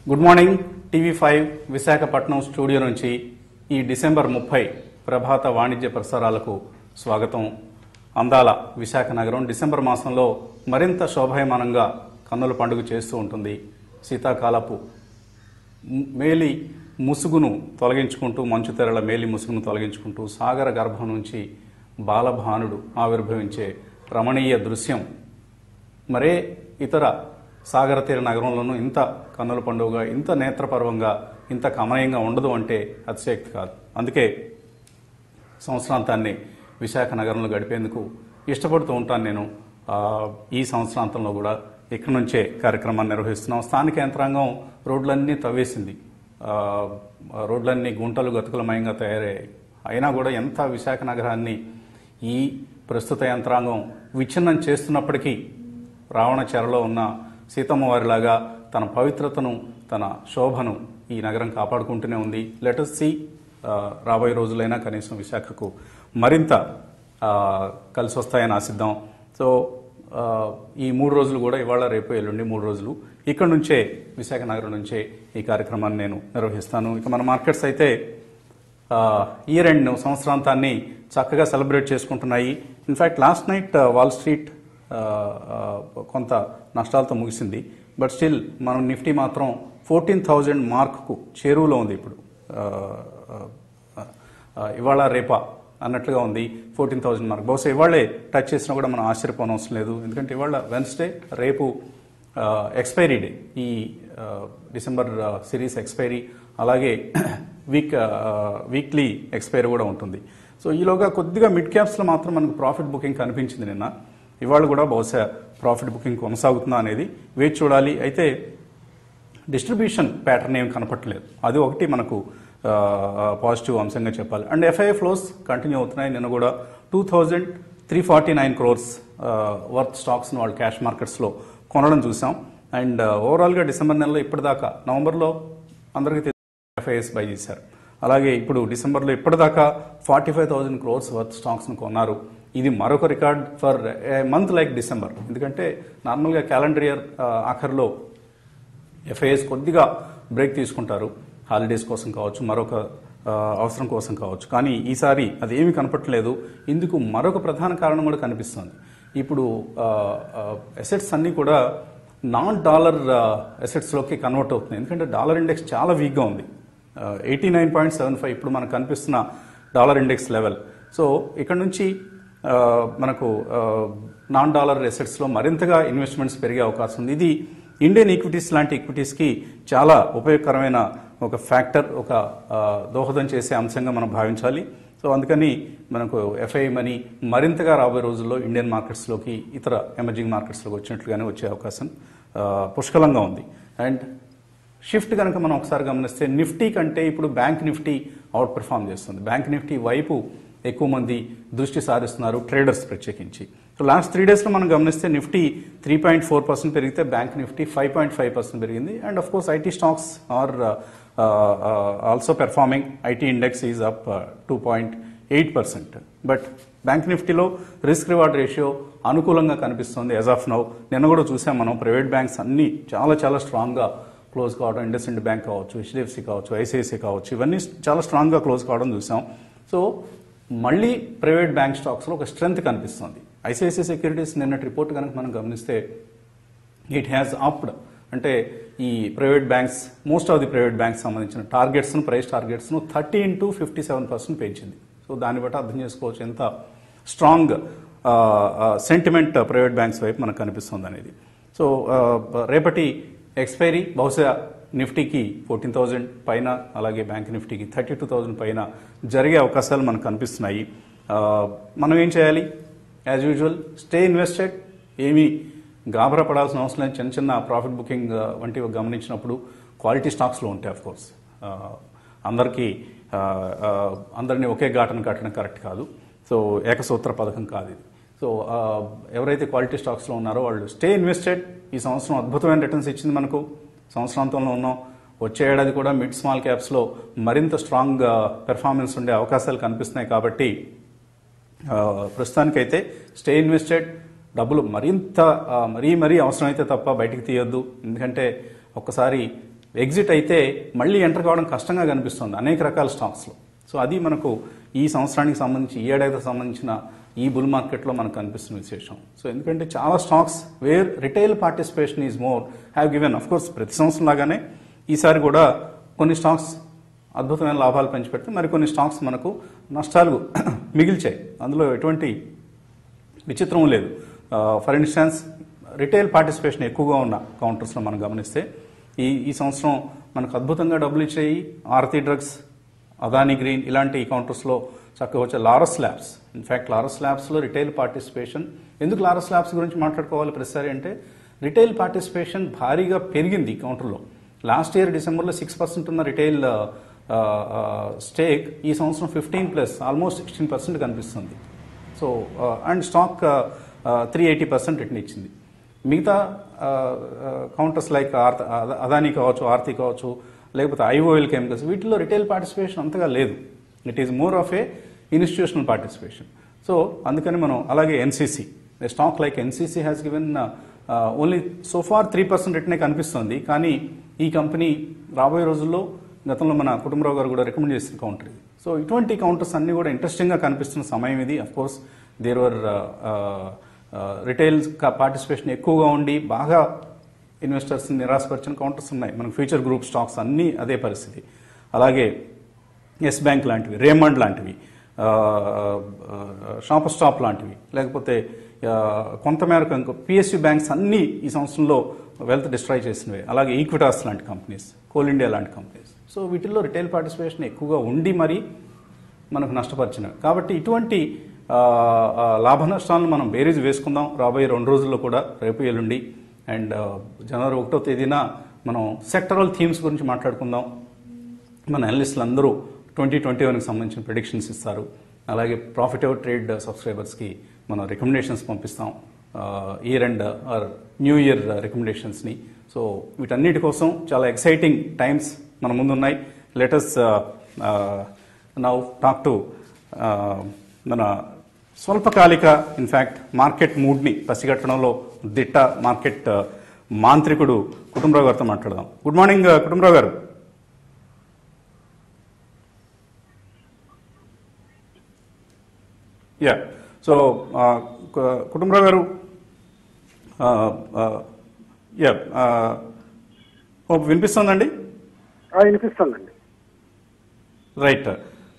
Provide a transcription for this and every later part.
Good morning TV five Visakhapatnam studio నుంచి ఈ December ముప్పై ప్రభాత వాణిజ్య ప్రసారాలకు స్వాగతం అందాల విశాఖ నగరం డిసెంబర్ మాసంలో మరింత శోభాయమానంగా కన్నుల పండుగ చేస్తూ ఉంటుంది శీతాకాలపు మ్- మేలి ముసుగును తొలగించుకుంటూ మంచు తెరల మేలి ముసుగును తొలగించుకుంటూ సాగర గర్భం నుంచి బాలభానుడు ఆవిర్భవించే రమణీయ దృశ్యం మరే ఇతర సాగర తీర నగరంలోనూ ఇంత కన్నుల పండుగగా ఇంత నేత్రపర్వంగా ఇంత కమనీయంగా ఉండదు అంటే అతిశయక్తి కాదు అందుకే సంవత్సరాంతాన్ని విశాఖ నగరంలో గడిపేందుకు ఇష్టపడుతూ ఉంటాను నేను ఆ, ఈ సంవత్సరాంతంలో కూడా ఇక్కడి నుంచే కార్యక్రమాన్ని నిర్వహిస్తున్నాం స్థానిక యంత్రాంగం రోడ్లన్నీ తవ్వేసింది ఆ, రోడ్లన్నీ గుంటలు గతుకులమయంగా తయారయ్యాయి అయినా కూడా ఎంత విశాఖ నగరాన్ని ఈ ప్రస్తుత యంత్రాంగం విచ్ఛిన్నం చేస్తున్నప్పటికీ రావణ చెరలో ఉన్న సీతమ్మ వారిలాగా తన పవిత్రతను తన శోభను ఈ నగరం కాపాడుకుంటూనే ఉంది లెటస్ సి రాబోయే రోజులైనా కనీసం విశాఖకు మరింత ఆ, కలిసి వస్తాయని ఆశిద్దాం సో ఆ, ఈ మూడు రోజులు కూడా ఇవాళ రేపు ఎల్లుండి మూడు రోజులు ఇక్కడ నుంచే విశాఖ నగరం నుంచే ఈ కార్యక్రమాన్ని నేను నిర్వహిస్తాను ఇక మన మార్కెట్స్ అయితే ఇయర్ ఎండ్ సంవత్సరాంతాన్ని చక్కగా సెలబ్రేట్ చేసుకుంటున్నాయి in fact last night Wall Street ఆ, ఆ, కొంత నష్టాలతో ముగిసింది బట్ స్టిల్ మనం నిఫ్టీ మాత్రం ఫోర్టీన్ థౌజండ్ మార్క్కు చేరువలో ఉంది ఇప్పుడు ఆ, ఆ, ఆ, ఇవాళ రేపా అన్నట్లుగా ఉంది ఫోర్టీన్ థౌజండ్ మార్క్ బహుశా ఇవాళే టచ్ చేసినా కూడా మనం ఆశ్చర్యపోనవసరం లేదు ఎందుకంటే ఇవాళ వెన్స్డే రేపు ఎక్స్పైరీ డే ఈ ఆ, డిసెంబర్ ఆ, సిరీస్ ఎక్స్పైరీ అలాగే వీక్ ఆ, వీక్లీ ఎక్స్పైరీ కూడా ఉంటుంది సో ఈలోగా కొద్దిగా మిడ్ క్యాప్స్లో మాత్రం మనకు ప్రాఫిట్ బుకింగ్ కనిపించింది నిన్న ఇవాళ కూడా బహుశా ప్రాఫిట్ బుకింగ్ కొనసాగుతుందా అనేది వేచి చూడాలి అయితే డిస్ట్రిబ్యూషన్ ప్యాటర్న్ ఏం కనపట్లేదు అది ఒకటి మనకు ఆ, పాజిటివ్ అంశంగా చెప్పాలి అండ్ ఎఫ్ఐఏ ఫ్లోస్ కంటిన్యూ అవుతున్నాయి నిన్న కూడా two thousand three forty nine crores worth స్టాక్స్ని వాళ్ళు క్యాష్ మార్కెట్స్లో కొనడం చూసాం అండ్ ఓవరాల్గా డిసెంబర్ నెలలో ఇప్పటిదాకా నవంబర్లో అందరికీ తెలిసి ఎఫ్ఐఎస్ బై చేశారు అలాగే ఇప్పుడు డిసెంబర్లో ఇప్పటిదాకా forty five thousand crores worth స్టాక్స్ను కొన్నారు ఇది మరొక record for a month like December ఎందుకంటే నార్మల్గా క్యాలెండర్ ఇయర్ ఆఖరిలో ఎఫ్ఐఎస్ కొద్దిగా బ్రేక్ తీసుకుంటారు హాలిడేస్ కోసం కావచ్చు మరొక ఆ, అవసరం కోసం కావచ్చు కానీ ఈసారి అది ఏమీ కనపట్లేదు ఇందుకు మరొక ప్రధాన కారణం కూడా కనిపిస్తుంది ఇప్పుడు అసెట్స్ అన్నీ కూడా నాన్ డాలర్ అసెట్స్లోకి కన్వర్ట్ అవుతున్నాయి ఎందుకంటే డాలర్ ఇండెక్స్ చాలా వీక్గా ఉంది eighty nine point seven five ఇప్పుడు మనకు కనిపిస్తున్న డాలర్ ఇండెక్స్ లెవెల్ సో ఇక్కడ నుంచి ఆ, మనకు నాన్ డాలర్ ఎసెట్స్లో మరింతగా ఇన్వెస్ట్మెంట్స్ పెరిగే అవకాశం ఉంది ఇది ఇండియన్ ఈక్విటీస్ లాంటి ఈక్విటీస్కి చాలా ఉపయోగకరమైన ఒక ఫ్యాక్టర్ ఒక ఆ, దోహదం చేసే అంశంగా మనం భావించాలి సో అందుకని మనకు ఎఫ్ఐ మనీ మరింతగా రాబోయే రోజుల్లో ఇండియన్ మార్కెట్స్లోకి ఇతర ఎమర్జింగ్ మార్కెట్స్లోకి వచ్చినట్లుగానే వచ్చే అవకాశం ఆ, పుష్కలంగా ఉంది అండ్ షిఫ్ట్ కనుక మనం ఒకసారి గమనిస్తే నిఫ్టీ కంటే ఇప్పుడు బ్యాంక్ నిఫ్టీ అవుట్ పెర్ఫామ్ చేస్తుంది బ్యాంక్ నిఫ్టీ వైపు ఎక్కువ మంది దృష్టి సారిస్తున్నారు ట్రేడర్స్ ప్రత్యేకించి సో లాస్ట్ త్రీ డేస్లో మనం గమనిస్తే Nifty three point four percent పెరిగితే bank Nifty five point five percent పెరిగింది and of course IT stocks are also performing IT index is up two point eight percent but bank నిఫ్టీలో risk reward ratio అనుకూలంగా కనిపిస్తుంది as of now నిన్న కూడా చూసాం మనం private banks అన్ని చాలా చాలా స్ట్రాంగ్గా క్లోజ్ కావడం ఇండస్ ఇండ్ బ్యాంక్ కావచ్చు హెచ్డిఎఫ్సి కావచ్చు ఐసిఐసిఐ కావచ్చు ఇవన్నీ చాలా స్ట్రాంగ్గా క్లోజ్ కావడం చూసాం సో మళ్ళీ ప్రైవేట్ బ్యాంక్ స్టాక్స్లో ఒక స్ట్రెంగ్త్ కనిపిస్తుంది ఐసిఐసిఐ సెక్యూరిటీస్ నిన్నటి రిపోర్ట్ కనుక మనం గమనిస్తే ఇట్ హ్యాస్ అప్డ్ అంటే ఈ private banks most of the private banks సంబంధించిన టార్గెట్స్ను ప్రైస్ టార్గెట్స్ను thirty into fifty seven percent పెంచింది సో దాన్ని బట్టి అర్థం చేసుకోవచ్చు ఎంత స్ట్రాంగ్ సెంటిమెంట్ ప్రైవేట్ బ్యాంక్స్ వైపు మనకు కనిపిస్తుంది అనేది సో రేపటి ఎక్స్పైరీ బహుశా నిఫ్టీకి ఫోర్టీన్ థౌజండ్ పైన అలాగే బ్యాంక్ నిఫ్టీకి థర్టీ టూ థౌజండ్ పైన జరిగే అవకాశాలు మనకు కనిపిస్తున్నాయి ఆ, మనం ఏం చేయాలి యాజ్ యూజువల్ స్టే ఇన్వెస్టెడ్ ఏమీ గాబరా పడాల్సిన అవసరం లేదు చిన్న చిన్న ప్రాఫిట్ బుకింగ్ ఆ, వంటివి గమనించినప్పుడు క్వాలిటీ స్టాక్స్లో ఉంటాయి ఆఫ్ కోర్స్ అందరికీ ఆ, ఆ, అందరినీ ఒకే ఘాటను కట్టడం కరెక్ట్ కాదు సో ఏకసూత్ర పథకం కాదు ఇది సో ఆ, ఎవరైతే క్వాలిటీ స్టాక్స్లో ఉన్నారో వాళ్ళు స్టే ఇన్వెస్టెడ్ ఈ సంవత్సరం అద్భుతమైన రిటర్న్స్ ఇచ్చింది మనకు సంవత్సరాంతంలో ఉన్నాం వచ్చే ఏడాది కూడా మిడ్ స్మాల్ క్యాప్స్లో మరింత స్ట్రాంగ్ పెర్ఫార్మెన్స్ ఉండే అవకాశాలు కనిపిస్తున్నాయి కాబట్టి ఆ, ప్రస్తుతానికైతే స్టే ఇన్వెస్టెడ్ డబ్బులు మరింత ఆ, మరీ మరీ అవసరమైతే తప్ప బయటికి తీయొద్దు ఎందుకంటే ఒక్కసారి ఎగ్జిట్ అయితే మళ్ళీ ఎంటర్ కావడం కష్టంగా కనిపిస్తుంది అనేక రకాల స్టాక్స్లో సో అది మనకు ఈ సంవత్సరానికి సంబంధించి ఈ ఏడాదికి సంబంధించిన ఈ బుల్ మార్కెట్లో మనకు కనిపిస్తున్న విశేషం సో ఎందుకంటే చాలా stocks where retail participation is more have given of course ప్రతి సంవత్సరం లాగానే ఈసారి కూడా కొన్ని స్టాక్స్ అద్భుతమైన లాభాలు పంచిపెడితే మరికొన్ని స్టాక్స్ మనకు నష్టాలు మిగిల్చాయి అందులో ఎటువంటి విచిత్రం లేదు ఫర్ ఇన్స్టాన్స్ రిటైల్ పార్టిసిపేషన్ ఎక్కువగా ఉన్న కౌంటర్స్లో మనం గమనిస్తే ఈ ఈ సంవత్సరం మనకు అద్భుతంగా డబ్బులు ఇచ్చాయి ఆరతి డ్రగ్స్ అదాని గ్రీన్ ఇలాంటి కౌంటర్స్లో చక్కగా వచ్చే లారస్ ల్యాబ్స్ ఇన్ఫ్యాక్ట్ లారస్ ల్యాబ్స్లో రిటైల్ పార్టిసిపేషన్ ఎందుకు లారస్ ల్యాబ్స్ గురించి మాట్లాడుకోవాలి ప్రతిసారి అంటే రిటైల్ పార్టిసిపేషన్ భారీగా పెరిగింది ఈ కౌంటర్లో లాస్ట్ ఇయర్ డిసెంబర్లో సిక్స్ పర్సెంట్ ఉన్న రిటైల్ స్టేక్ ఈ సంవత్సరం fifteen plus almost sixteen percent కనిపిస్తుంది so and stock three eighty percent return ఇచ్చింది మిగతా కౌంటర్స్ లైక్ ఆర్త అదాని కావచ్చు ఆర్తి కావచ్చు లేకపోతే ఐఓఎల్ కెమికల్స్ వీటిలో రిటైల్ పార్టిసిపేషన్ అంతగా లేదు it is more of a institutional participation so అందుకని మనం అలాగే NCC stock like NCC has given only so far three percent రిటర్నే కనిపిస్తుంది కానీ ఈ కంపెనీ రాబోయే రోజుల్లో గతంలో మన కుటుంబరావు గారు కూడా రికమెండ్ చేసిన కౌంటర్ ఇది సో ఇటువంటి కౌంటర్స్ అన్ని కూడా ఇంట్రెస్టింగ్గా కనిపిస్తున్న సమయం ఇది of course there were retail participation ఎక్కువగా ఉండి బాగా ఇన్వెస్టర్స్ నిరాశపరిచిన కౌంటర్స్ ఉన్నాయి మనకు ఫ్యూచర్ గ్రూప్ స్టాక్స్ అన్నీ అదే పరిస్థితి అలాగే ఎస్ బ్యాంక్ లాంటివి రేమండ్ లాంటివి షాప్ స్టాప్ లాంటివి లేకపోతే ఆ, కొంతమేరకు ఇంకో పిఎస్యు బ్యాంక్స్ అన్నీ ఈ సంవత్సరంలో వెల్త్ డిస్ట్రాయ్ చేసినవి అలాగే ఈక్విటాస్ లాంటి కంపెనీస్ కోల్ ఇండియా లాంటి కంపెనీస్ సో వీటిల్లో రిటైల్ పార్టిసిపేషన్ ఎక్కువగా ఉండి మరి మనకు నష్టపరిచినవి కాబట్టి ఇటువంటి ఆ, ఆ, లాభ నష్టాలను మనం బేరీజ్ వేసుకుందాం రాబోయే రెండు రోజుల్లో కూడా రేపు ఎల్లుండి అండ్ ఆ, జనవరి ఒకటో తేదీన మనం సెక్టరల్ థీమ్స్ గురించి మాట్లాడుకుందాం మన అనలిస్టులు అందరూ ట్వంటీ ట్వంటీ వన్కి సంబంధించిన ప్రిడిక్షన్స్ ఇస్తారు అలాగే ప్రాఫిట్ అవర్ ట్రేడ్ సబ్స్క్రైబర్స్కి మనం రికమెండేషన్స్ పంపిస్తాం year and our new year రికమెండేషన్స్ని సో వీటన్నిటి కోసం చాలా ఎక్సైటింగ్ టైమ్స్ మన ముందు ఉన్నాయి లెటస్ నౌ టాక్ టు మన స్వల్పకాలిక ఇన్ఫ్యాక్ట్ మార్కెట్ మూడ్ని పసిగట్టడంలో దిట్ట మార్కెట్ మాంత్రికుడు కుటుంబరావు గారితో మాట్లాడదాం గుడ్ మార్నింగ్ కుటుంబరావు గారు యా సో కుటుంబరావు గారు యా వినిపిస్తుందండి ఆ, వినిపిస్తుందండి రైట్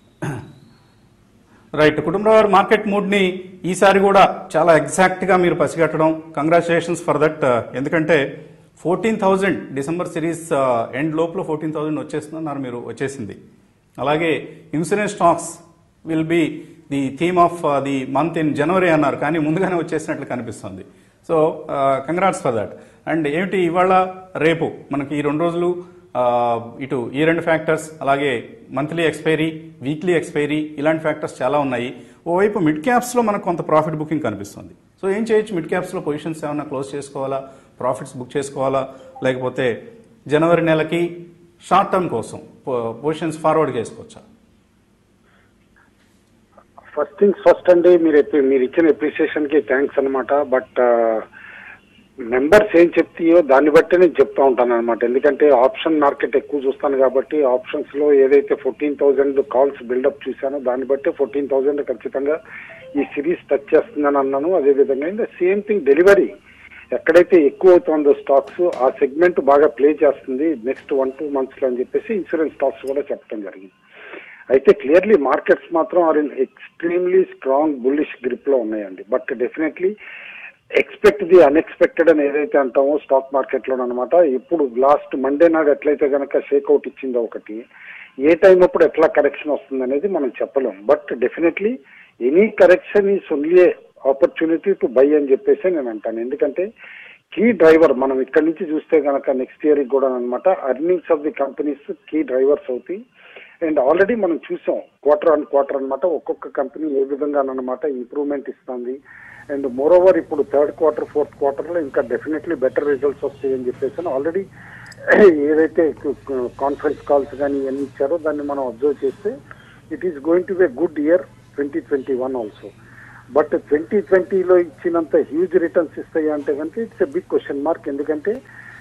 రైట్ కుటుంబరావు గారు మార్కెట్ మూడ్ని ఈసారి కూడా చాలా ఎగ్జాక్ట్గా మీరు పసిగట్టడం కంగ్రాచులేషన్స్ ఫర్ దట్ ఎందుకంటే fourteen thousand December series end లోపల ఫోర్టీన్ థౌజండ్ వచ్చేస్తుందన్నారు మీరు వచ్చేసింది అలాగే insurance stocks will be the theme of the month in January అన్నారు కానీ ముందుగానే వచ్చేసినట్లు కనిపిస్తుంది so congrats for that and ఏమిటి ఇవాళ రేపు మనకి ఈ రెండు రోజులు ఆ, ఇటు ఈ రెండు ఫ్యాక్టర్స్ అలాగే మంత్లీ ఎక్స్పైరీ వీక్లీ ఎక్స్పైరీ ఇలాంటి ఫ్యాక్టర్స్ చాలా ఉన్నాయి ఓవైపు మిడ్ క్యాప్స్లో మనకు కొంత ప్రాఫిట్ బుకింగ్ కనిపిస్తుంది సో ఏం చేయొచ్చు మిడ్ క్యాప్స్లో పొజిషన్స్ ఏమైనా క్లోజ్ చేసుకోవాలా ప్రాఫిట్స్ బుక్ చేసుకోవాలా లేకపోతే జనవరి నెలకి షార్ట్ టర్మ్ కోసం పొజిషన్స్ ఫార్వర్డ్ చేసుకోవచ్చా ఫస్ట్ థింగ్స్ ఫస్ట్ అండి మీరు ఎప్పి- మీరు ఇచ్చిన అప్రిసియేషన్ కి థ్యాంక్స్ అనమాట బట్ మెంబర్స్ ఏం చెప్తాయో దాన్ని బట్టి నేను చెప్తా ఉంటాను అనమాట ఎందుకంటే ఆప్షన్ మార్కెట్ ఎక్కువ చూస్తాను కాబట్టి ఆప్షన్స్ లో ఏదైతే ఫోర్టీన్ థౌసండ్ కాల్స్ బిల్డప్ చూసానో దాన్ని బట్టి ఫోర్టీన్ థౌసండ్ ఖచ్చితంగా ఈ సిరీస్ టచ్ చేస్తుందని అన్నాను అదే విధంగా ఇంకా సేమ్ థింగ్ డెలివరీ ఎక్కడైతే ఎక్కువ అవుతుందో స్టాక్స్ ఆ సెగ్మెంట్ బాగా ప్లే చేస్తుంది నెక్స్ట్ వన్ టూ మంత్స్ లో అని చెప్పేసి ఇన్సూరెన్స్ స్టాక్స్ కూడా చెప్పడం జరిగింది అయితే క్లియర్లీ మార్కెట్స్ మాత్రం are in extremely strong bullish grip లో ఉన్నాయండి but definitely expect the unexpected అని ఏదైతే అంటామో స్టాక్ మార్కెట్ లో అనమాట ఇప్పుడు లాస్ట్ మండే నాడు ఎట్లయితే కనుక షేక్అవుట్ ఇచ్చిందో ఒకటి ఏ టైం అప్పుడు ఎట్లా కరెక్షన్ వస్తుంది అనేది మనం చెప్పలేం but definitely any correction is only opportunity to buy అని చెప్పేసి నేను అంటాను ఎందుకంటే కీ డ్రైవర్ మనం ఇక్కడ నుంచి చూస్తే కనుక నెక్స్ట్ ఇయర్ కూడా అనమాట earnings of the companies key drivers అవుతాయి అండ్ ఆల్రెడీ మనం చూసాం క్వార్టర్ ఆన్ క్వార్టర్ అన్నమాట ఒక్కొక్క కంపెనీ ఏ విధంగా అనమాట ఇంప్రూవ్మెంట్ ఇస్తుంది అండ్ మోర్ ఓవర్ ఇప్పుడు థర్డ్ క్వార్టర్ ఫోర్త్ క్వార్టర్ లో ఇంకా డెఫినెట్లీ బెటర్ రిజల్ట్స్ వస్తాయి అని చెప్పేసి ఆల్రెడీ ఏదైతే కాన్ఫరెన్స్ కాల్స్ కానీ ఇవన్నీ ఇచ్చారో దాన్ని మనం అబ్జర్వ్ చేస్తే it is going to be good year twenty twenty one also but twenty ట్వంటీలో ఇచ్చినంత హ్యూజ్ రిటర్న్స్ ఇస్తాయి అంటే కనుక it's a big question mark ఎందుకంటే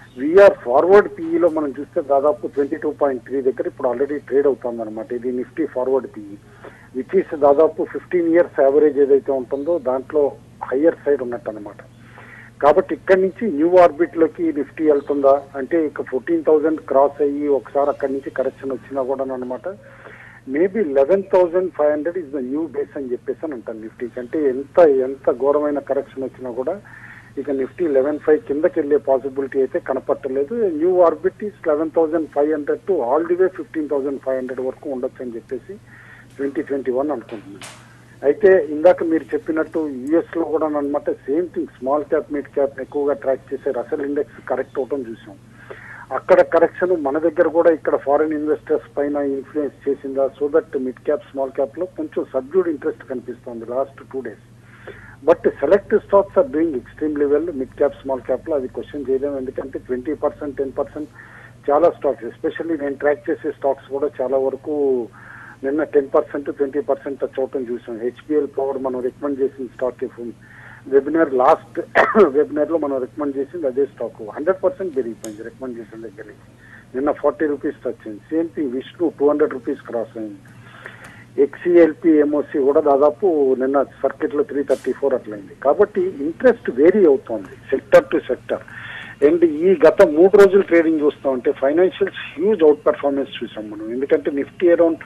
విఆర్ ఫార్వర్డ్ పీఈలో మనం చూస్తే దాదాపు ట్వంటీ టూ పాయింట్ త్రీ దగ్గర ఇప్పుడు ఆల్రెడీ ట్రేడ్ అవుతుంది అనమాట ఇది Nifty forward PE which is దాదాపు ఫిఫ్టీన్ ఇయర్స్ యావరేజ్ ఏదైతే ఉంటుందో దాంట్లో హయ్యర్ సైడ్ ఉన్నట్టు అనమాట కాబట్టి ఇక్కడి నుంచి న్యూ ఆర్బిట్ లోకి నిఫ్టీ వెళ్తుందా అంటే ఇక ఫోర్టీన్ థౌసండ్ క్రాస్ అయ్యి ఒకసారి అక్కడి నుంచి కరెక్షన్ వచ్చినా కూడా అనమాట maybe eleven thousand five hundred is the new base అని చెప్పేసి అని అంటాను నిఫ్టీకి అంటే ఎంత ఎంత ఘోరమైన కరెక్షన్ వచ్చినా కూడా ఇక నిఫ్టీ లెవెన్ ఫైవ్ కిందకి వెళ్ళే పాసిబిలిటీ అయితే కనపట్టలేదు new orbit is eleven thousand five hundred to all the way fifteen thousand five hundred వరకు ఉండొచ్చు అని చెప్పేసి ట్వంటీ ట్వంటీ వన్ అనుకుంటున్నాను అయితే ఇందాక మీరు చెప్పినట్టు యుఎస్ లో కూడా అనమాట same thing small cap mid cap ఎక్కువగా ట్రాక్ చేసే రసల్ ఇండెక్స్ కరెక్ట్ అవటం చూసాం అక్కడ కరెక్షన్ మన దగ్గర కూడా ఇక్కడ ఫారిన్ ఇన్వెస్టర్స్ పైన ఇన్ఫ్లుయెన్స్ చేసిందా so that mid cap small cap లో కొంచెం సబ్జ్యూడ్ ఇంట్రెస్ట్ కనిపిస్తుంది last two days but select stocks are doing extremely well mid cap small cap లో అది క్వశ్చన్ చేయలేము ఎందుకంటే ట్వంటీ పర్సెంట్ టెన్ పర్సెంట్ చాలా స్టాక్స్ ఎస్పెషల్లీ నేను ట్రాక్ చేసే స్టాక్స్ కూడా చాలా వరకు నిన్న ten percent twenty percent touch అవటం చూసాం హెచ్పిఎల్ పవర్ మనం రికమెండ్ చేసిన స్టాక్ వెబినార్ లాస్ట్ వెబినార్ లో మనం రికమెండ్ చేసింది అదే స్టాక్ హండ్రెడ్ పర్సెంట్ పెరిగిపోయింది రికమెండ్ చేసిన దగ్గర నుంచి నిన్న ఫార్టీ రూపీస్ టచ్ అయింది same thing Vishnu two hundred rupees cross అయింది ఎక్సిఎల్పి ఎంఓసి కూడా దాదాపు నిన్న సర్కిట్ లో త్రీ థర్టీ ఫోర్ అట్లయింది కాబట్టి ఇంట్రెస్ట్ వేరీ అవుతోంది సెక్టర్ టు సెక్టర్ అండ్ ఈ గత మూడు రోజులు ట్రేడింగ్ చూస్తా ఉంటే ఫైనాన్షియల్స్ హ్యూజ్ అవుట్ పర్ఫార్మెన్స్ చూసాం మనం ఎందుకంటే Nifty around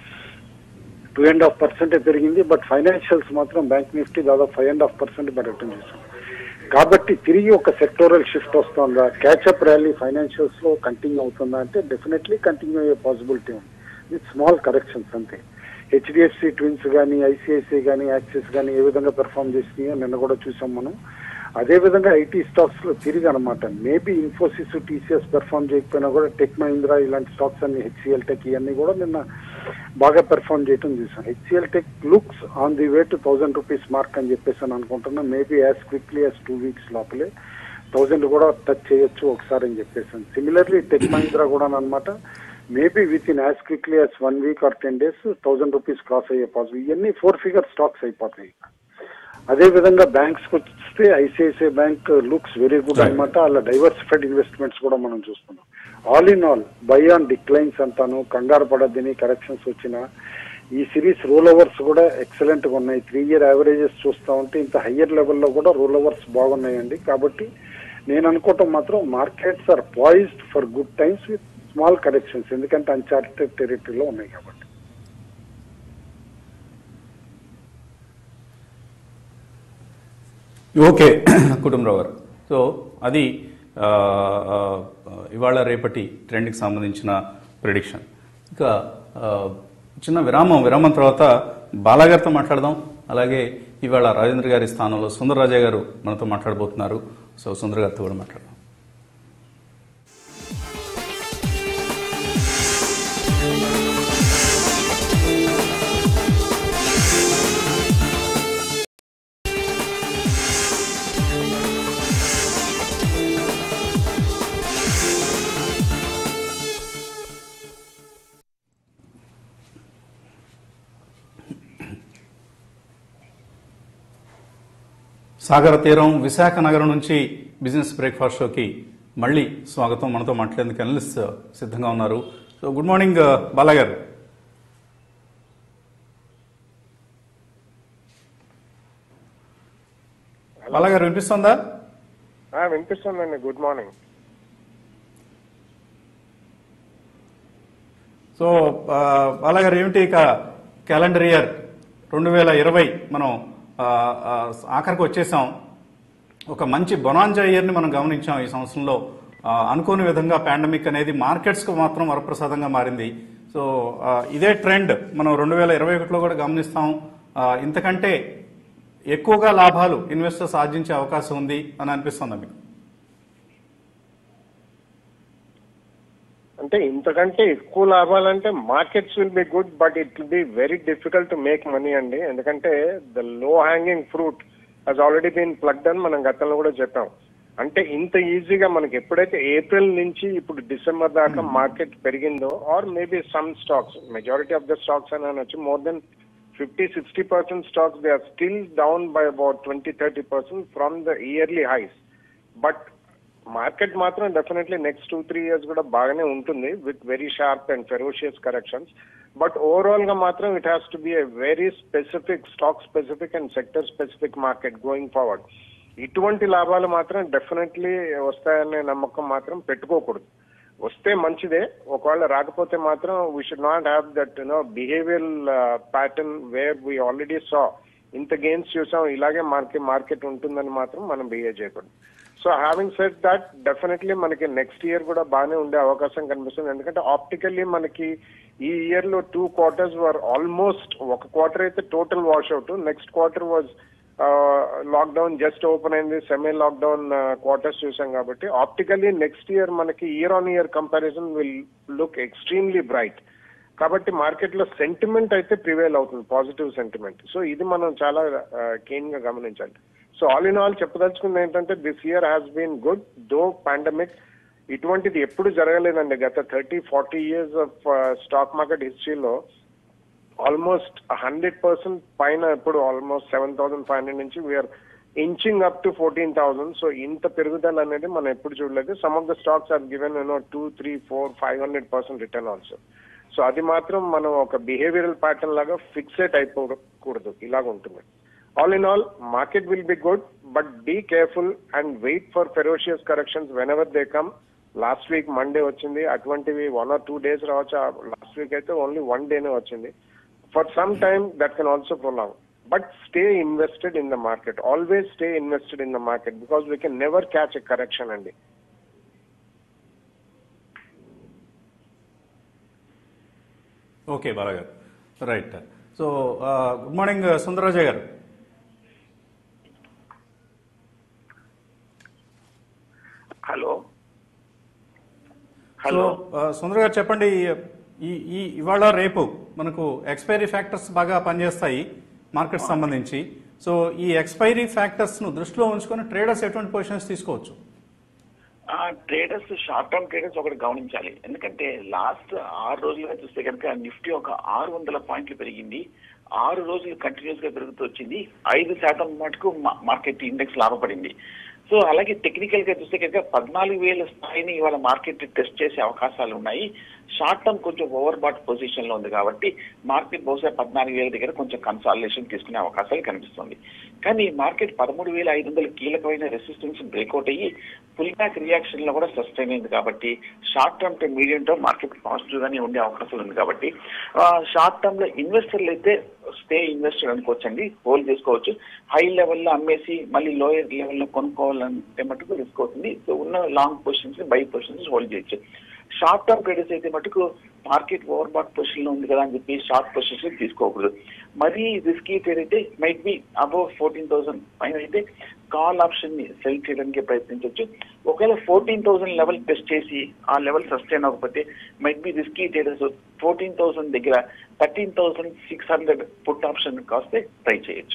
two and half percent పెరిగింది బట్ ఫైనాన్షియల్స్ మాత్రం బ్యాంక్ నిఫ్టీ దాదాపు ఫైవ్ అండ్ హాఫ్ పర్సెంట్ పెరగటం చూసాం కాబట్టి తిరిగి ఒక సెక్టోరల్ షిఫ్ట్ వస్తుందా క్యాచ్అప్ ర్యాలీ ఫైనాన్షియల్స్ లో కంటిన్యూ అవుతుందా అంటే డెఫినెట్లీ కంటిన్యూ అయ్యే పాసిబిలిటీ ఉంది విత్ స్మాల్ కరెక్షన్స్ అంతే హెచ్డిఎఫ్సి ట్విన్స్ కానీ ఐసిఐసిఐ కానీ యాక్సిస్ కానీ ఏ విధంగా పెర్ఫామ్ చేసినాయో నిన్న కూడా చూసాం మనం అదే విధంగా ఐటీ స్టాక్స్ లో తిరిగి అనమాట మేబీ ఇన్ఫోసిస్ టీసీఎస్ పెర్ఫామ్ చేయకపోయినా కూడా టెక్ మహీంద్రా ఇలాంటి స్టాక్స్ అన్ని హెచ్సిఎల్ టెక్ ఇవన్నీ కూడా నిన్న బాగా పెర్ఫామ్ చేయటం చూసాం HCL tech looks on the way to thousand rupees mark అని చెప్పేసి అని అనుకుంటున్నా maybe as quickly as two weeks లోపలే థౌసండ్ కూడా టచ్ చేయొచ్చు ఒకసారి అని చెప్పేసి సిమిలర్లీ టెక్ మహీంద్రా కూడా అనమాట maybe with in as quickly as one week or ten days thousand rupees cross అయ్యే పాసిబుల్ ఇవన్నీ ఫోర్ ఫిగర్ స్టాక్స్ అయిపోతాయి అదే విధంగా బ్యాంక్స్ వస్తే ICICI bank looks very good Right. అనమాట అలా డైవర్సిఫైడ్ ఇన్వెస్ట్మెంట్స్ కూడా మనం చూస్తున్నాం all in all buy on declines అంతాను కంగారు పడద్దని కరెక్షన్స్ వచ్చిన ఈ సిరీస్ రోల్ ఓవర్స్ కూడా ఎక్సలెంట్ గా ఉన్నాయి త్రీ ఇయర్ యావరేజెస్ చూస్తా ఉంటే ఇంత హయ్యర్ లెవెల్లో కూడా రోల్ ఓవర్స్ బాగున్నాయండి కాబట్టి నేను అనుకోవటం మాత్రం markets are poised for good times with small corrections ఎందుకంటే అన్చార్టెడ్ టెరిటరీలో ఉన్నాయి కాబట్టి ఓకే కుటుంబరావు గారు సో అది ఆ, ఆ, ఇవాళ రేపటి ట్రెండ్కి సంబంధించిన ప్రిడిక్షన్ ఇక ఆ, చిన్న విరామం విరామం తర్వాత బాలాగారితో మాట్లాడదాం అలాగే ఇవాళ రాజేంద్ర గారి స్థానంలో సుందరరాజా గారు మనతో మాట్లాడబోతున్నారు సో సుందర గారితో కూడా మాట్లాడదాం సాగర తీరం విశాఖ నగరం నుంచి బిజినెస్ బ్రేక్ఫాస్ట్ షోకి మళ్ళీ స్వాగతం మనతో మాట్లాడేందుకు అనలిస్ట్ సిద్ధంగా ఉన్నారు సో గుడ్ మార్నింగ్ బాలా గారు బాలా గారు వినిపిస్తుందా ఆ, వినిపిస్తుందండి గుడ్ మార్నింగ్ సో ఆ, బాలా గారు ఏమిటి ఇక క్యాలెండర్ ఇయర్ రెండు వేల ఇరవై మనం ఆ, ఆ, ఆఖరికి వచ్చేసాం ఒక మంచి బొనాంజా ఇయర్ని మనం గమనించాం ఈ సంవత్సరంలో ఆ, అనుకోని విధంగా పాండమిక్ అనేది మార్కెట్స్కు మాత్రం వరప్రసాదంగా మారింది సో ఆ, ఇదే ట్రెండ్ మనం రెండు వేల ఇరవై ఒకటిలో కూడా గమనిస్తాం ఆ, ఇంతకంటే ఎక్కువగా లాభాలు ఇన్వెస్టర్స్ ఆర్జించే అవకాశం ఉంది అని అనిపిస్తుందా మీకు అంటే ఇంతకంటే ఎక్కువ లాభాలంటే markets will be good but it will be very difficult to make money అండి ఎందుకంటే the low hanging fruit has already been plugged అని మనం గతంలో కూడా చెప్పాం అంటే ఇంత ఈజీగా మనకి ఎప్పుడైతే ఏప్రిల్ నుంచి ఇప్పుడు డిసెంబర్ దాకా మార్కెట్ పెరిగిందో or maybe some stocks majority of the stocks అని అనొచ్చు more than fifty sixty percent stocks they are still down by about twenty thirty percent from the yearly highs but market మాత్రం definitely next two three years కూడా బాగానే ఉంటుంది with very sharp and ferocious corrections but overall గా మాత్రం it has to be a very specific stock specific and sector specific market going forward ఇటువంటి లాభాలు మాత్రం definitely వస్తాయనే నమ్మకం మాత్రం పెట్టుకోకూడదు వస్తే మంచిదే ఒకవేళ రాకపోతే మాత్రం we should not have that you know behaviour pattern where we already saw ఇంత గెయిన్స్ చూసాం ఇలాగే మార్కెట్ మార్కెట్ ఉంటుందని మాత్రం మనం బిహేవ్ చేయకూడదు so having set that definitely మనకి నెక్స్ట్ ఇయర్ కూడా బాగానే ఉండే అవకాశం కనిపిస్తుంది ఎందుకంటే ఆప్టికల్లీ మనకి ఈ ఇయర్ లో టూ క్వార్టర్స్ వర్ ఆల్మోస్ట్ ఒక క్వార్టర్ అయితే total wash out next quarter was lockdown just open అయింది సెమీ లాక్డౌన్ క్వార్టర్స్ చూసాం కాబట్టి ఆప్టికల్లీ నెక్స్ట్ ఇయర్ మనకి year on year comparison will look extremely bright కాబట్టి మార్కెట్ లో సెంటిమెంట్ అయితే ప్రివేల్ అవుతుంది పాజిటివ్ సెంటిమెంట్ సో ఇది మనం చాలా కేన్ గా గమనించాలి సో ఆల్ ఇన్ ఆల్ చెప్పదలుచుకుంది ఏంటంటే this year has been good though pandemic ఇటువంటిది ఎప్పుడు జరగలేదండి గత thirty forty years of stock market హిస్టరీలో ఆల్మోస్ట్ హండ్రెడ్ పర్సెంట్ పైన ఇప్పుడు almost seven thousand five hundred నుంచి we're inching up to fourteen thousand so ఇంత పెరుగుదల అనేది మనం ఎప్పుడు చూడలేదు some of the stocks are given you know two three four five hundred percent return also so అది మాత్రం మనం ఒక బిహేవియరల్ ప్యాటర్న్ లాగా ఫిక్సెట్ అయిపోకూడదు ఇలాగ ఉంటుంది all in all market will be good but be careful and wait for ferocious corrections whenever they come last week Monday వచ్చింది అటువంటివి వన్ ఆర్ టూ డేస్ రావచ్చు లాస్ట్ వీక్ అయితే ఓన్లీ వన్ డేనే వచ్చింది for some time that can also prolong but stay invested in the market always stay invested in the market because we can never catch a correction అండి okay బాలగారు right so good morning Sundararajaiah గారు hello so hello Sundar గారు చెప్పండి ఈ ఈ ఇవాళ రేపు మనకు ఎక్స్పైరీ ఫ్యాక్టర్స్ బాగా పనిచేస్తాయి మార్కెట్ సంబంధించి సో ఈ ఎక్స్పైరీ ఫ్యాక్టర్స్ ను దృష్టిలో ఉంచుకొని ట్రేడర్స్ ఎటువంటి పొజిషన్స్ తీసుకోవచ్చు ఆ ట్రేడర్స్ షార్ట్ టర్మ్ ట్రేడర్స్ ఒకటి గమనించాలి ఎందుకంటే లాస్ట్ ఆరు రోజులుగా చూస్తే కనుక నిఫ్టీ ఒక ఆరు వందల పాయింట్లు పెరిగింది ఆరు రోజులు కంటిన్యూస్ గా పెరుగుతూ వచ్చింది ఐదు శాతం మటుకు మా- మార్కెట్ ఇండెక్స్ లాభపడింది సో అలాగే టెక్నికల్ గా చూస్తే కనుక పద్నాలుగు వేల స్థాయిని ఇవాళ మార్కెట్ టెస్ట్ చేసే అవకాశాలు ఉన్నాయి షార్ట్ టర్మ్ కొంచెం ఓవర్ బాట్ పొజిషన్ లో ఉంది కాబట్టి మార్కెట్ బహుశా పద్నాలుగు వేల దగ్గర కొంచెం కన్సాలిడేషన్ తీసుకునే అవకాశాలు కనిపిస్తుంది కానీ మార్కెట్ పదమూడు వేల ఐదు వందల కీలకమైన రెసిస్టెన్స్ బ్రేక్అవుట్ అయ్యి పుల్ బ్యాక్ రియాక్షన్ లో కూడా సస్టైన్ అయింది కాబట్టి short term to medium term market positive గానే ఉండే అవకాశాలు ఉంది కాబట్టి షార్ట్ టర్మ్ లో ఇన్వెస్టర్లు అయితే స్టే ఇన్వెస్టర్ అనుకోవచ్చండి హోల్డ్ చేసుకోవచ్చు హై లెవెల్లో అమ్మేసి మళ్ళీ లోయర్ లెవెల్లో కొనుక్కోవాలంటే మటుకు రిస్క్ అవుతుంది సో ఉన్న long positions buy positions hold చేయొచ్చు షార్ట్ టర్మ్ ట్రేడర్స్ అయితే మటుకు మార్కెట్ ఓవర్ బాట్ పొజిషన్ లో ఉంది కదా అని చెప్పి షార్ట్ పొజిషన్ తీసుకోకూడదు మరీ రిస్కీ ట్రేడ్ అయితే might be above fourteen thousand పైన అయితే కాల్ ఆప్షన్ ని సెల్ చేయడానికి ప్రయత్నించవచ్చు ఒకవేళ ఫోర్టీన్ థౌసండ్ లెవెల్ టెస్ట్ చేసి ఆ లెవెల్ సస్టైన్ అవ్వకపోతే might be risky traders fourteen thousand దగ్గర thirteen thousand six hundred put option కాస్తే ట్రై చేయొచ్చు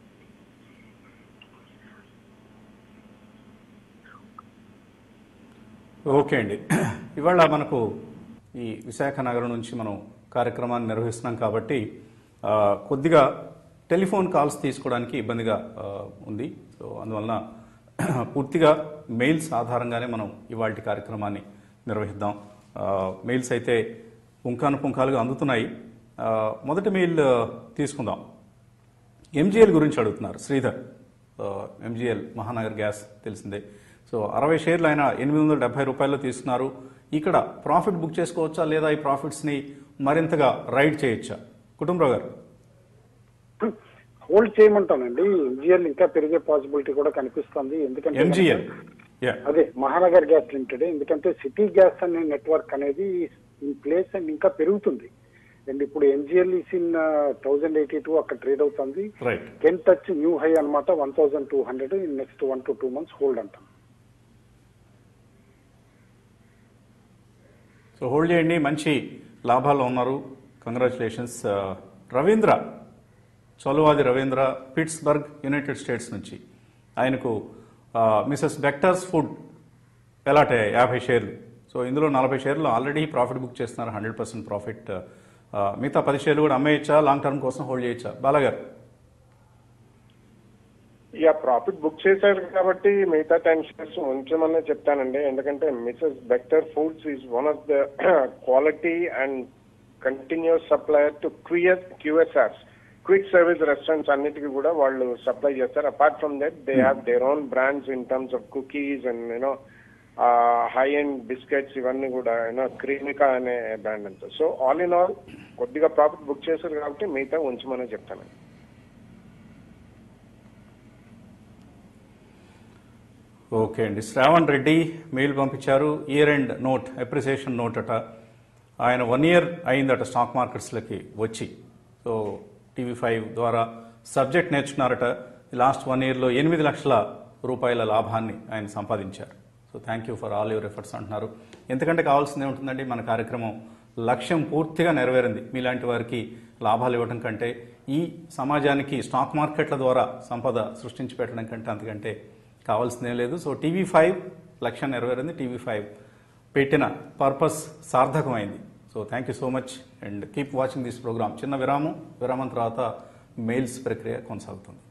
ఓకే అండి ఇవాళ మనకు ఈ విశాఖ నగరం నుంచి మనం కార్యక్రమాన్ని నిర్వహిస్తున్నాం కాబట్టి ఆ, కొద్దిగా టెలిఫోన్ కాల్స్ తీసుకోవడానికి ఇబ్బందిగా ఆ, ఉంది సో అందువలన పూర్తిగా మెయిల్స్ ఆధారంగానే మనం ఇవాళ కార్యక్రమాన్ని నిర్వహిద్దాం ఆ, మెయిల్స్ అయితే పుంఖాను పుంఖాలుగా అందుతున్నాయి ఆ, మొదటి మెయిల్ ఆ, తీసుకుందాం ఎంజిఎల్ గురించి అడుగుతున్నారు శ్రీధర్ ఎంజిఎల్ మహానగర్ గ్యాస్ తెలిసిందే సో అరవై షేర్లు ఆయన ఎనిమిది వందల డెబ్బై రూపాయల్లో తీసుకున్నారు ఇక్కడ ప్రాఫిట్ బుక్ చేసుకోవచ్చా లేదా ఈ ప్రాఫిట్స్ని మరింతగా రైడ్ చేయొచ్చా కుటుంబరావు గారు హోల్డ్ చేయమంటానండి ఎంజిఎల్ ఇంకా పెరిగే పాసిబిలిటీ కూడా కనిపిస్తుంది ఎందుకంటే ఎంజిఎల్ యా అదే మహానగర్ గ్యాస్ లిమిటెడ్ ఎందుకంటే సిటీ గ్యాస్ అనే నెట్వర్క్ అనేది ఇన్ ప్లేస్ అండ్ ఇంకా పెరుగుతుంది అండ్ ఇప్పుడు MGL is in thousand eighty two అక్కడ ట్రేడ్ అవుతుంది right can touch new high అన్నమాట one thousand two hundred in next one to two months hold అంటాం సో హోల్డ్ చేయండి మంచి లాభాల్లో ఉన్నారు congratulations Ravindra Cholavadi Ravindra Pittsburgh United States నుంచి ఆయనకు మిసెస్ బెక్టర్స్ ఫుడ్ ఎలాట్ అయ్యాయి యాభై షేర్లు సో ఇందులో నలభై షేర్లు ఆల్రెడీ ప్రాఫిట్ బుక్ చేస్తున్నారు హండ్రెడ్ పర్సెంట్ ప్రాఫిట్ మిగతా పది షేర్లు కూడా అమ్మేయచ్చా లాంగ్ టర్మ్ కోసం హోల్డ్ చేయొచ్చా బాలగారు ఇక ప్రాఫిట్ బుక్ చేశారు కాబట్టి మిగతా టెన్ షేర్స్ ఉంచమని చెప్తానండి ఎందుకంటే Mrs Bector Foods is one of the quality and continuous supplier to క్వియర్ క్యూఎస్ఆర్స్ క్విక్ సర్వీస్ రెస్టారెంట్స్ అన్నిటికీ కూడా వాళ్ళు సప్లై చేస్తారు apart from that they have their own brands in terms of cookies and you know high and biscuits ఇవన్నీ కూడా you know Cremica అనే brand అంతా so all in all కొద్దిగా ప్రాఫిట్ బుక్ చేశారు కాబట్టి మిగతా ఉంచమని చెప్తానండి ఓకే అండి శ్రావణ్ రెడ్డి మెయిల్ పంపించారు year end note appreciation note అట ఆయన వన్ ఇయర్ అయిందట స్టాక్ మార్కెట్స్లకి వచ్చి సో టీవీ ఫైవ్ ద్వారా సబ్జెక్ట్ నేర్చుకున్నారట లాస్ట్ వన్ ఇయర్లో ఎనిమిది లక్షల రూపాయల లాభాన్ని ఆయన సంపాదించారు so thank you for all your efforts అంటున్నారు ఎందుకంటే కావాల్సిందే ఉంటుందండి మన కార్యక్రమం లక్ష్యం పూర్తిగా నెరవేరింది మీలాంటి వారికి లాభాలు ఇవ్వడం కంటే ఈ సమాజానికి స్టాక్ మార్కెట్ల ద్వారా సంపద సృష్టించి పెట్టడం కంటే అంతకంటే కావాల్సిందేం లేదు సో టీవీ ఫైవ్ లక్ష్యం నెరవేరింది టీవీ ఫైవ్ పెట్టిన పర్పస్ సార్థకమైంది so thank you so much and keep watching this programme చిన్న విరామం విరామం తర్వాత మెయిల్స్ ప్రక్రియ కొనసాగుతుంది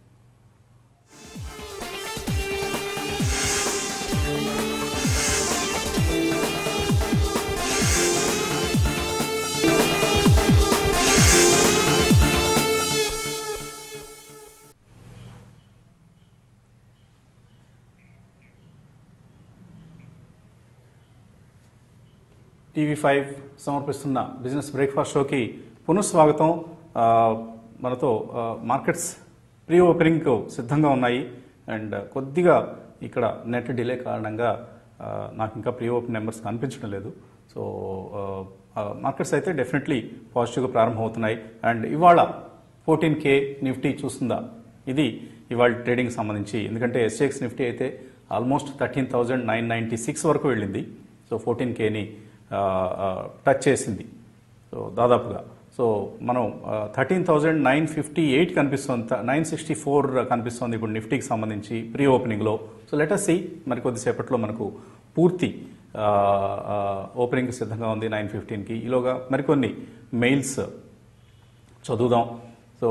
టీవీ ఫైవ్ సమర్పిస్తున్న బిజినెస్ బ్రేక్ఫాస్ట్ షోకి పునఃస్వాగతం ఆ, మనతో ఆ, మార్కెట్స్ ప్రీ ఓపెనింగ్కు సిద్ధంగా ఉన్నాయి అండ్ కొద్దిగా ఇక్కడ నెట్ డిలే కారణంగా ఆ, నాకు ఇంకా ప్రీ ఓపెన్ నెంబర్స్ కనిపించడం లేదు సో ఆ, ఆ, మార్కెట్స్ అయితే డెఫినెట్లీ పాజిటివ్గా ప్రారంభమవుతున్నాయి అండ్ ఇవాళ ఫోర్టీన్ కే నిఫ్టీ చూస్తుందా ఇది ఇవాళ ట్రేడింగ్ సంబంధించి ఎందుకంటే ఎస్ఎక్స్ నిఫ్టీ అయితే almost thirteen thousand nine ninety six వరకు వెళ్ళింది సో ఫోర్టీన్ కేని టచ్ చేసింది సో దాదాపుగా సో మనం thirteen thousand nine fifty eight కనిపిస్తుంది నైన్ సిక్స్టీ ఫోర్ కనిపిస్తుంది ఇప్పుడు నిఫ్టీకి సంబంధించి ప్రీ ఓపెనింగ్లో సో లెటర్ సి మరి కొద్దిసేపట్లో మనకు పూర్తి ఓపెనింగ్ సిద్ధంగా ఉంది నైన్ ఫిఫ్టీన్కి ఈలోగా మరికొన్ని మెయిల్స్ చదువుదాం సో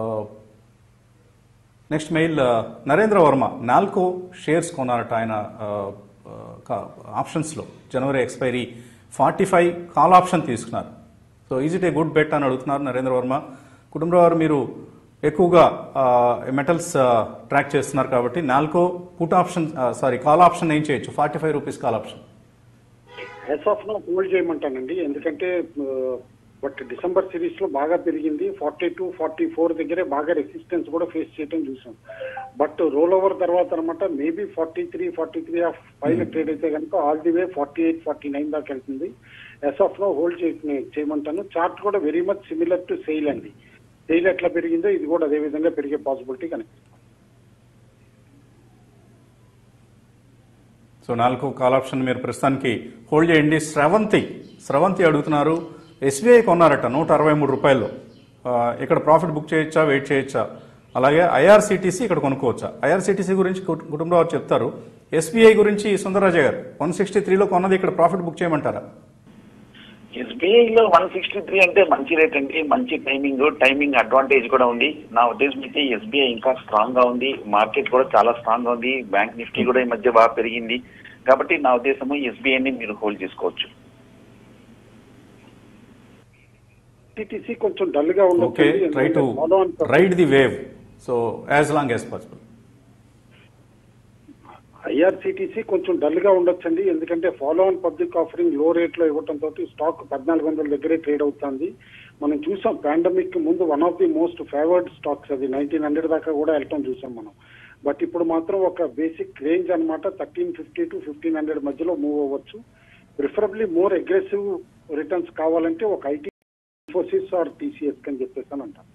నెక్స్ట్ మెయిల్ ఆ, నరేంద్ర వర్మ నాల్కో షేర్స్ కొన్నారట ఆయన ఆ, ఆ, కా- ఆప్షన్స్లో జనవరి expiry forty five call option తీసుకున్నారు so is it a good bet అని అడుగుతున్నారు నరేంద్ర వర్మ కుటుంబరావు గారు మీరు ఎక్కువగా ఆ, మెటల్స్ ఆ, ట్రాక్ చేస్తున్నారు కాబట్టి నాల్కో పుట్ ఆప్షన్ ఆ, సారీ కాల్ ఆప్షన్ ఏం చేయొచ్చు forty five rupees call option as of now hold చేయమంటానండి ఎందుకంటే బట్ డిసెంబర్ సిరీస్ లో బాగా పెరిగింది ఫార్టీ టూ ఫార్టీ ఫోర్ దగ్గరే బాగా రెసిస్టెన్స్ కూడా ఫేస్ చేయడం చూసాం బట్ రోల్ ఓవర్ తర్వాత అనమాట maybe forty three forty three of పైన ట్రేడ్ అయితే కనుక all the way forty eight forty nine దాకా వెళ్తుంది ఎస్ ఆఫ్ నో హోల్డ్ చేయమంటాను చార్ట్ కూడా very much similar to SAIL అండి సెయిల్ ఎట్లా పెరిగిందో ఇది కూడా అదే విధంగా పెరిగే పాసిబిలిటీ కనిపిస్తుంది సో నాలుగు కాల్ ఆప్షన్ మీరు ప్రస్తుతానికి హోల్డ్ చేయండి స్రవంతి స్రవంతి అడుగుతున్నారు ఎస్బీఐ కొన్నారట నూట అరవై మూడు రూపాయల్లో ఆ, ఇక్కడ ప్రాఫిట్ బుక్ చేయొచ్చా వెయిట్ చేయొచ్చా అలాగే ఐఆర్సీటీసీ ఇక్కడ కొనుక్కోవచ్చా ఐఆర్సీటీసీ గురించి కుట- కుటుంబ వారు చెప్తారు ఎస్బీఐ గురించి సుందరరాజ గారు వన్ సిక్స్టీ త్రీలో కొన్నది ఇక్కడ ప్రాఫిట్ బుక్ చేయమంటారా ఎస్బీఐ లో వన్ సిక్స్టీ త్రీ అంటే మంచి రేట్ అండి మంచి టైమింగ్ టైమింగ్ అడ్వాంటేజ్ కూడా ఉంది నా ఉద్దేశం అయితే ఎస్బీఐ ఇంకా స్ట్రాంగ్ గా ఉంది మార్కెట్ కూడా చాలా స్ట్రాంగ్ గా ఉంది బ్యాంక్ నిఫ్టీ కూడా ఈ మధ్య బాగా పెరిగింది కాబట్టి నా ఉద్దేశము ఎస్బీఐ ని మీరు హోల్డ్ చేసుకోవచ్చు టీటీసీ కొంచెం డల్ గా ఓకే ఉండొచ్చు try to follow on ride the wave so as long as possible IRCTC కొంచెం డల్ గా ఉండొచ్చండి ఎందుకంటే ఫాలో ఆన్ పబ్లిక్ ఆఫరింగ్ లో రేట్ లో ఇవ్వడం తోటి స్టాక్ పద్నాలుగు వందల దగ్గరే ట్రేడ్ అవుతుంది మనం చూసాం పాండమిక్ ముందు one of the most favoured stocks అది నైన్టీన్ హండ్రెడ్ దాకా కూడా వెళ్ళటం చూసాం మనం బట్ ఇప్పుడు మాత్రం ఒక బేసిక్ రేంజ్ అన్నమాట thirteen fifty to fifteen hundred మధ్యలో మూవ్ అవ్వచ్చు ప్రిఫరబ్లీ మోర్ అగ్రెసివ్ రిటర్న్స్ కావాలంటే ఒక ఐటీ ఇన్ఫోసిస్ ఆర్ టీసీఎస్ అని చెప్పేసి అని అంటాను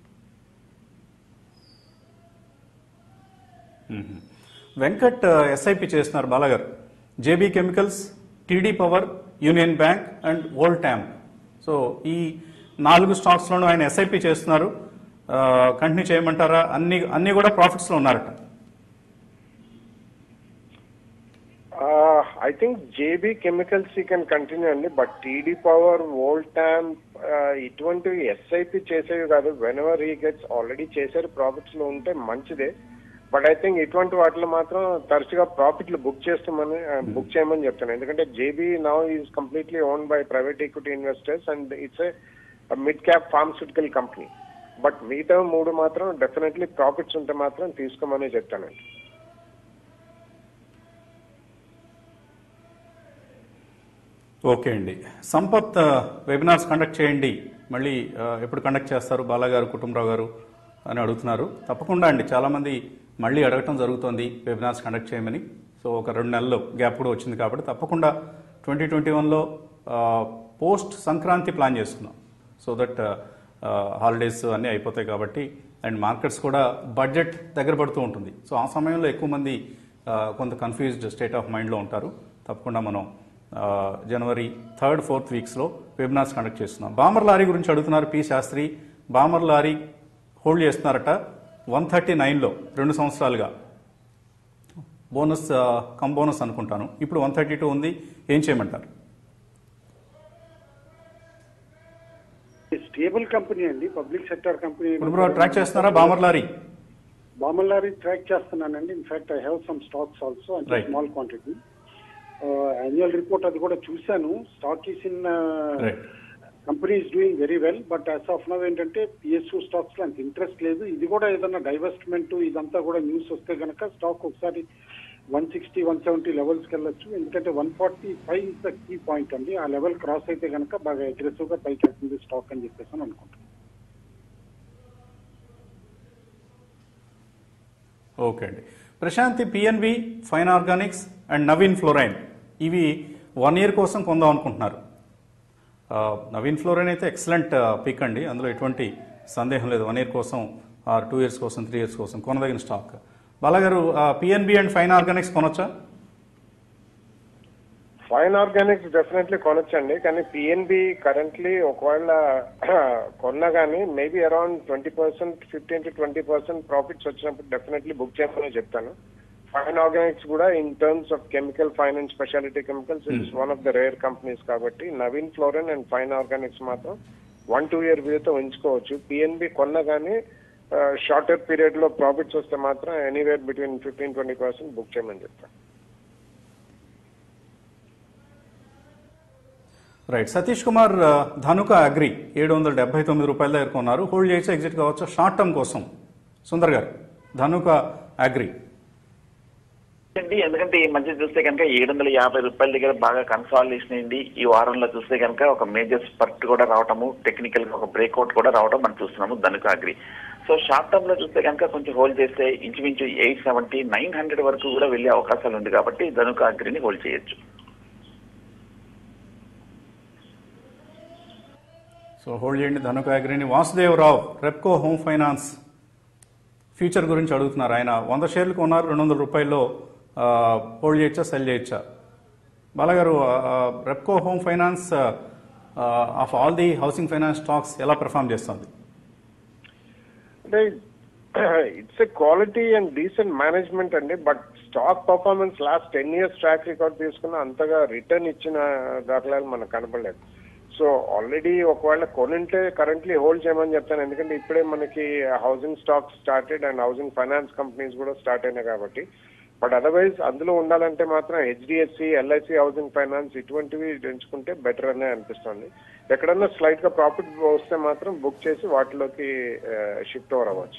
మ్మ్. వెంకట్ ఎస్ఐపి చేస్తున్నారు బాలగారు JB Chemicals TD Power Union Bank and Voltamp so ఈ నాలుగు స్టాక్స్లోనూ ఆయన ఎస్ఐపి చేస్తున్నారు కంటిన్యూ చేయమంటారా అన్ని అన్ని కూడా ప్రాఫిట్స్లో ఉన్నారట ఐ థింక్ జేబీ కెమికల్స్ ఈ కెన్ కంటిన్యూ అండి బట్ టీడీ పవర్ వోల్టామ్ ఇటువంటివి ఎస్ఐపి చేసేవి కాదు వెన్ ఎవర్ ఈ గెట్స్ ఆల్రెడీ చేశారు ప్రాఫిట్స్ లో ఉంటే మంచిదే బట్ ఐ థింక్ ఇటువంటి వాటిలో మాత్రం తరచుగా ప్రాఫిట్లు బుక్ చేస్తామని బుక్ చేయమని చెప్తాను ఎందుకంటే JB now is completely own by private equity investors and it's a mid cap pharmaceutical company but మిగతా మూడు మాత్రం డెఫినెట్లీ ప్రాఫిట్స్ ఉంటే మాత్రం తీసుకోమని చెప్తానండి ఓకే అండి సంపత్ ఆ, వెబినార్స్ కండక్ట్ చేయండి మళ్ళీ ఆ, ఎప్పుడు కండక్ట్ చేస్తారు బాలాగారు కుటుంబరావు గారు అని అడుగుతున్నారు తప్పకుండా అండి చాలామంది మళ్ళీ అడగటం జరుగుతోంది వెబినార్స్ కండక్ట్ చేయమని సో ఒక రెండు నెలలు గ్యాప్ కూడా వచ్చింది కాబట్టి తప్పకుండా ట్వంటీ ట్వంటీ వన్లో పోస్ట్ సంక్రాంతి ప్లాన్ చేసుకున్నాం సో దట్ హాలిడేస్ అన్నీ అయిపోతాయి కాబట్టి అండ్ మార్కెట్స్ కూడా బడ్జెట్ దగ్గర పడుతూ ఉంటుంది సో ఆ సమయంలో ఎక్కువ మంది ఆ, కొంత కన్ఫ్యూజ్డ్ స్టేట్ ఆఫ్ మైండ్లో ఉంటారు తప్పకుండా మనం ఆ, జనవరి థర్డ్ ఫోర్త్ వీక్స్లో వెబినార్స్ కండక్ట్ చేస్తున్నాం బామర్ లారీ గురించి అడుగుతున్నారు P Shastri Balmer Lawrie hold చేస్తున్నారట వన్ థర్టీ నైన్లో రెండు సంవత్సరాలుగా బోనస్ ఆ, కమ్ బోనస్ అనుకుంటాను ఇప్పుడు వన్ థర్టీ టూ ఉంది ఏం చేయమంటారు స్టేబుల్ కంపెనీ అండి పబ్లిక్ సెక్టర్ కంపెనీ ఇప్పుడు ట్రాక్ చేస్తున్నారా బామర్ లారీ బామల్లారి ట్రాక్ చేస్తున్నానండి in fact I have some stocks also అంటే Right. Small quantity annual report అది కూడా చూశాను stock is in right company is doing very well but as of now ఏంటంటే PSU stocks లో అంత interest లేదు ఇది కూడా ఏదైనా డైవర్స్మెంట్ ఇదంతా కూడా న్యూస్ వస్తే గనక స్టాక్ ఒకసారి వన్ సిక్స్టీ వన్ సెవెంటీ లెవెల్స్కి వెళ్ళొచ్చు ఎందుకంటే one forty five is the key point అండి ఆ లెవెల్ క్రాస్ అయితే గనక బాగా అగ్రెసివ్ గా పైకి వెళ్తుంది స్టాక్ అని చెప్పేసి అని అనుకుంటున్నాను ఓకే అండి Prashanthi PNB Fine Organics and Navin Fluorine ఇవి వన్ ఇయర్ కోసం కొందాం అనుకుంటున్నారు ఆ, నవీన్ ఫ్లోరైన్ అయితే ఎక్సలెంట్ పిక్ అండి అందులో ఎటువంటి సందేహం లేదు వన్ ఇయర్ కోసం ఆర్ టూ ఇయర్స్ కోసం త్రీ ఇయర్స్ కోసం కొనదగిన స్టాక్ బాలాగారు పిఎన్బి అండ్ ఫైన్ ఆర్గానిక్స్ కొనొచ్చా ఫైన్ ఆర్గానిక్స్ డెఫినెట్లీ కొనొచ్చండి కానీ పిఎన్బి కరెంట్లీ ఒకవేళ కొన్నా కానీ maybe around twenty percent fifteen to twenty percent profits వచ్చినప్పుడు డెఫినెట్లీ బుక్ చేయమని చెప్తాను ఫైన్ ఆర్గానిక్స్ కూడా in terms of chemical fine and speciality chemicals it's one of the rare companies కాబట్టి Navin Fluorine and Fine Organics మాత్రం one two year వ్యూతో ఉంచుకోవచ్చు PNB కొన్నా కానీ షార్టర్ పీరియడ్ లో ప్రాఫిట్స్ వస్తే మాత్రం anywhere between fifteen twenty percent book చేయమని చెప్తాను రైట్ సతీష్ కుమార్ ఆ, ధనుక అగ్రి ఏడు వందల డెబ్బై తొమ్మిది రూపాయల దగ్గర కొన్నారు హోల్డ్ చేసి ఎగ్జిట్ కావచ్చు షార్ట్ టర్మ్ కోసం సుందర్ గారు ధనుక అగ్రి అండి ఎందుకంటే ఈ మధ్య చూస్తే కనుక ఏడు వందల యాభై రూపాయల దగ్గర బాగా కన్సాలిడేషన్ అయింది ఈ వారంలో చూస్తే కనుక ఒక మేజర్ స్పర్ట్ కూడా రావటము టెక్నికల్ గా ఒక బ్రేక్అవుట్ కూడా రావడం మనం చూస్తున్నాము Dhanuka Agri so short term లో చూస్తే కనుక కొంచెం హోల్డ్ చేస్తే ఇంచుమించు ఎయిట్ సెవెంటీ నైన్ హండ్రెడ్ వరకు కూడా వెళ్ళే అవకాశాలు ఉంది కాబట్టి ధనుక అగ్రిని హోల్డ్ చేయొచ్చు సో హోల్డ్ చేయండి ధనుక అగ్రిని Vasudeva Rao Repco Home Finance future గురించి అడుగుతున్నారు ఆయన వంద షేర్లు కొన్నారు రెండు వందల రూపాయల్లో ఆ, హోల్డ్ చేయొచ్చా సెల్ చేయొచ్చా బాలగారు ఆ, Repco Home Finance of all the housing finance stocks ఎలా పెర్ఫామ్ చేస్తుంది అంటే it's a quality and decent management అండి but stock performance last ten years track record తీసుకున్న అంతగా రిటర్న్ ఇచ్చిన దాఖలాలు మనకు కనపడలేదు సో ఆల్రెడీ ఒకవేళ కొనుంటే కరెంట్లీ హోల్డ్ చేయమని చెప్తాను ఎందుకంటే ఇప్పుడే మనకి housing stock started and housing finance companies కూడా స్టార్ట్ అయినాయి కాబట్టి బట్ అదర్వైజ్ అందులో ఉండాలంటే మాత్రం హెచ్డిఎఫ్సి ఎల్ఐసి హౌసింగ్ ఫైనాన్స్ ఇటువంటివి ఎంచుకుంటే బెటర్ అనే అనిపిస్తుంది ఎక్కడన్నా స్లైట్ గా ప్రాఫిట్ వస్తే మాత్రం బుక్ చేసి వాటిలోకి షిఫ్ట్ ఓవర్ అవ్వచ్చు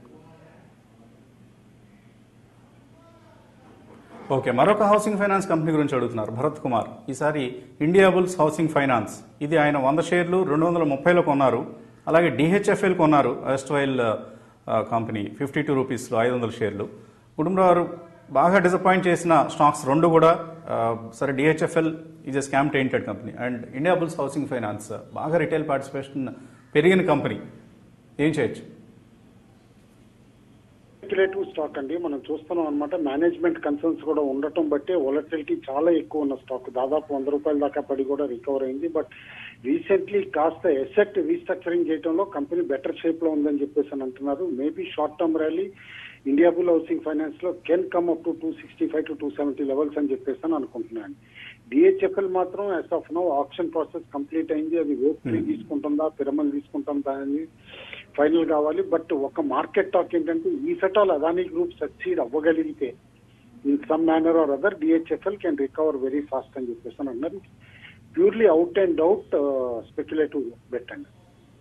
ఓకే మరొక హౌసింగ్ ఫైనాన్స్ కంపెనీ గురించి అడుగుతున్నారు భరత్ కుమార్ ఈసారి ఇండియా బుల్స్ హౌసింగ్ ఫైనాన్స్ ఇది ఆయన వంద షేర్లు రెండు వందల ముప్పైలో కొన్నారు అలాగే డిహెచ్ఎఫ్ఎల్ కొన్నారు ఎస్ట్వైల్ కంపెనీ ఫిఫ్టీ టూ రూపీస్లో ఐదు వందల షేర్లు కుటుంబరావు బాగా డిసప్పాయింట్ చేసిన స్టాక్స్ రెండు కూడా ఆ, సరే DHFL is a scam tainted company and Indiabulls Housing Finance బాగా రిటైల్ పార్టిసిపేషన్ పెరిగిన కంపెనీ ఏం చేయొచ్చు స్పెక్యులేటివ్ స్టాక్ అండి మనం చూస్తున్నాం అనమాట మేనేజ్మెంట్ కన్సర్న్స్ కూడా ఉండటం బట్టే వొలటిలిటీ చాలా ఎక్కువ ఉన్న స్టాక్ దాదాపు వంద రూపాయల దాకా పడి కూడా రికవర్ అయింది బట్ రీసెంట్లీ కాస్త ఎసెట్ రీస్ట్రక్చరింగ్ చేయడంలో కంపెనీ బెటర్ షేప్ లో ఉందని చెప్పేసి అని అంటున్నారు maybe short term rally India bull housing finance లో can come up to two sixty five to two seventy levels అని చెప్పేసి అని అనుకుంటున్నాను డిహెచ్ఎఫ్ఎల్ మాత్రం as of no option process complete అయింది అది ఓప్ త్రీ తీసుకుంటుందా పిరమల్ తీసుకుంటుందా అని ఫైనల్ కావాలి బట్ ఒక మార్కెట్ టాక్ ఏంటంటే ఈ సెటాల్ అదానీ గ్రూప్ సక్సీడ్ అవ్వగలిగితే in some manner or other DHFL can recover very fast అని చెప్పేసి అని అన్నారు purely out and out speculative bet అండి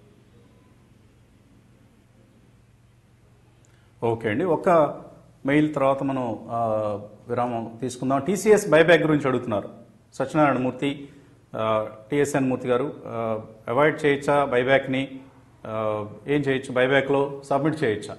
ఓకే అండి ఒక్క మెయిల్ తర్వాత మనం ఆ, విరామం తీసుకుందాం టీసీఎస్ బైబ్యాక్ గురించి అడుగుతున్నారు సత్యనారాయణ మూర్తి టిఎస్ఎన్ మూర్తి గారు అవాయిడ్ చేయొచ్చా బైబ్యాక్ని ఆ, ఏం చేయొచ్చు బైబ్యాక్లో సబ్మిట్ చేయొచ్చా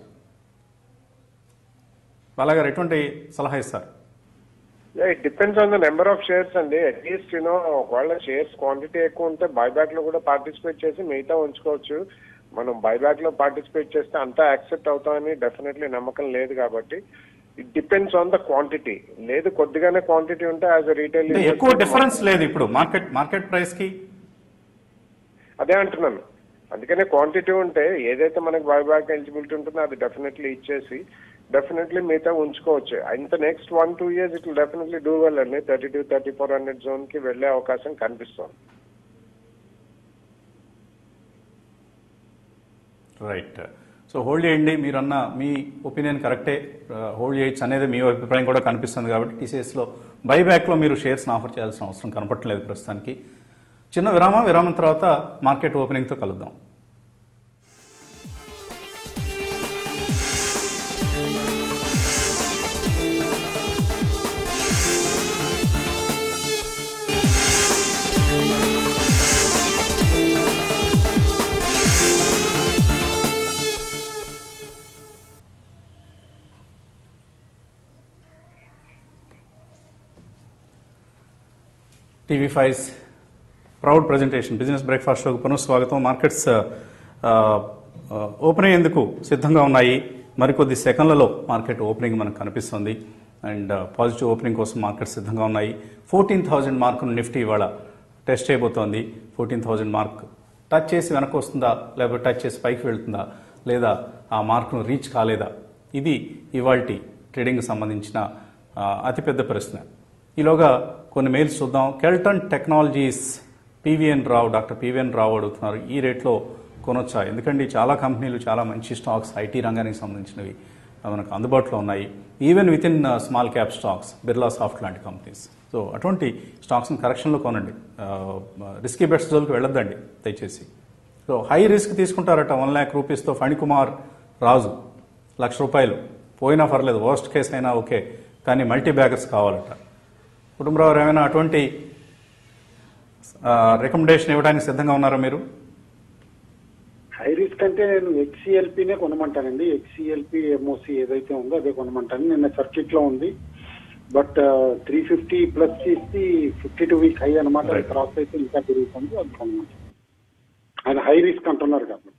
బాలాగారు ఎటువంటి సలహా ఇస్తారు it depends on the number of shares అండి అట్లీస్ట్ యూనో ఒకవేళ షేర్స్ క్వాంటిటీ ఎక్కువ ఉంటే బైబ్యాక్ లో కూడా పార్టిసిపేట్ చేసి మిగతా ఉంచుకోవచ్చు మనం బైబ్యాక్ లో పార్టిసిపేట్ చేస్తే అంతా యాక్సెప్ట్ అవుతామని డెఫినెట్లీ నమ్మకం లేదు కాబట్టి it depends on the quantity లేదు కొద్దిగానే క్వాంటిటీ ఉంటే యాజ్ రీటైల్ అంటే ఎక్కువ డిఫరెన్స్ లేదు ఇప్పుడు మార్కెట్ మార్కెట్ ప్రైస్కి అదే అంటున్నాను అందుకనే క్వాంటిటీ ఉంటే ఏదైతే మనకి బైబ్యాక్ ఎలిజిబిలిటీ ఉంటుందో అది డెఫినెట్లీ ఇచ్చేసి డెఫినెట్లీ మిగతా ఉంచుకోవచ్చు ఇంత next one two years it definitely do well అండి thirty two thirty four hundred zone కి వెళ్లే అవకాశం కనిపిస్తుంది రైట్ సో హోల్డ్ చేయండి మీరన్న మీ ఒపీనియన్ కరెక్టే హోల్డ్ చేయొచ్చు అనేది మీ అభిప్రాయం కూడా కనిపిస్తుంది కాబట్టి టీసీఎస్లో బైబ్యాక్లో మీరు షేర్స్ని ఆఫర్ చేయాల్సిన అవసరం కనపట్లేదు ప్రస్తుతానికి చిన్న విరామం విరామం తర్వాత మార్కెట్ ఓపెనింగ్తో కలుద్దాం TV five's proud presentation business breakfast షోకు పునఃస్వాగతం మార్కెట్స్ ఆ, ఆ, ఓపెన్ అయ్యేందుకు సిద్ధంగా ఉన్నాయి మరికొద్ది సెకండ్లలో మార్కెట్ ఓపెనింగ్ మనకు కనిపిస్తుంది అండ్ పాజిటివ్ ఓపెనింగ్ కోసం మార్కెట్ సిద్ధంగా ఉన్నాయి ఫోర్టీన్ థౌజండ్ మార్కును నిఫ్టీ ఇవాళ టెస్ట్ చేయబోతోంది ఫోర్టీన్ థౌజండ్ మార్క్ టచ్ చేసి వెనక్కి వస్తుందా లేకపోతే టచ్ చేసి పైకి వెళ్తుందా లేదా ఆ మార్కును రీచ్ కాలేదా ఇది ఇవాల్టి ట్రేడింగ్కి సంబంధించిన ఆ, అతిపెద్ద ప్రశ్న ఈలోగా కొన్ని మెయిల్స్ చూద్దాం Kellton technologies PVN Rao doctor PVN Rao అడుగుతున్నారు ఈ రేట్లో కొనొచ్చా ఎందుకంటే చాలా కంపెనీలు చాలా మంచి స్టాక్స్ ఐటీ రంగానికి సంబంధించినవి ఆ, మనకు అందుబాటులో ఉన్నాయి even with in small cap stocks Birla soft లాంటి కంపెనీస్ సో అటువంటి స్టాక్స్ని కరెక్షన్లో కొనండి రిస్కీ బెట్స్ జోలికి వెళ్ళొద్దండి దయచేసి సో హై రిస్క్ తీసుకుంటారట వన్ ల్యాక్ రూపీస్తో ఫణికుమార్ రాజు లక్ష రూపాయలు పోయినా పర్లేదు వర్స్ట్ కేస్ అయినా ఓకే కానీ మల్టీ బ్యాగర్స్ కావాలట కుటుంబరావు ఏమైనా అటువంటి రికమెండేషన్ ఇవ్వడానికి సిద్ధంగా ఉన్నారా మీరు హై రిస్క్ అంటే నేను హెచ్సిఎల్పినే కొనమంటానండి హెచ్సిఎల్పి ఎంఓసి ఏదైతే ఉందో అదే కొనమంటాను నిన్న సర్కిట్ లో ఉంది బట్ త్రీ ఫిఫ్టీ ప్లస్ చేసి ఫిఫ్టీ టూ వీక్ హై అనమాట Right. క్రాస్ అయితే ఇంకా పెరుగుతుంది అది కొనమంటాను ఆయన హై రిస్క్ అంటున్నారు కాబట్టి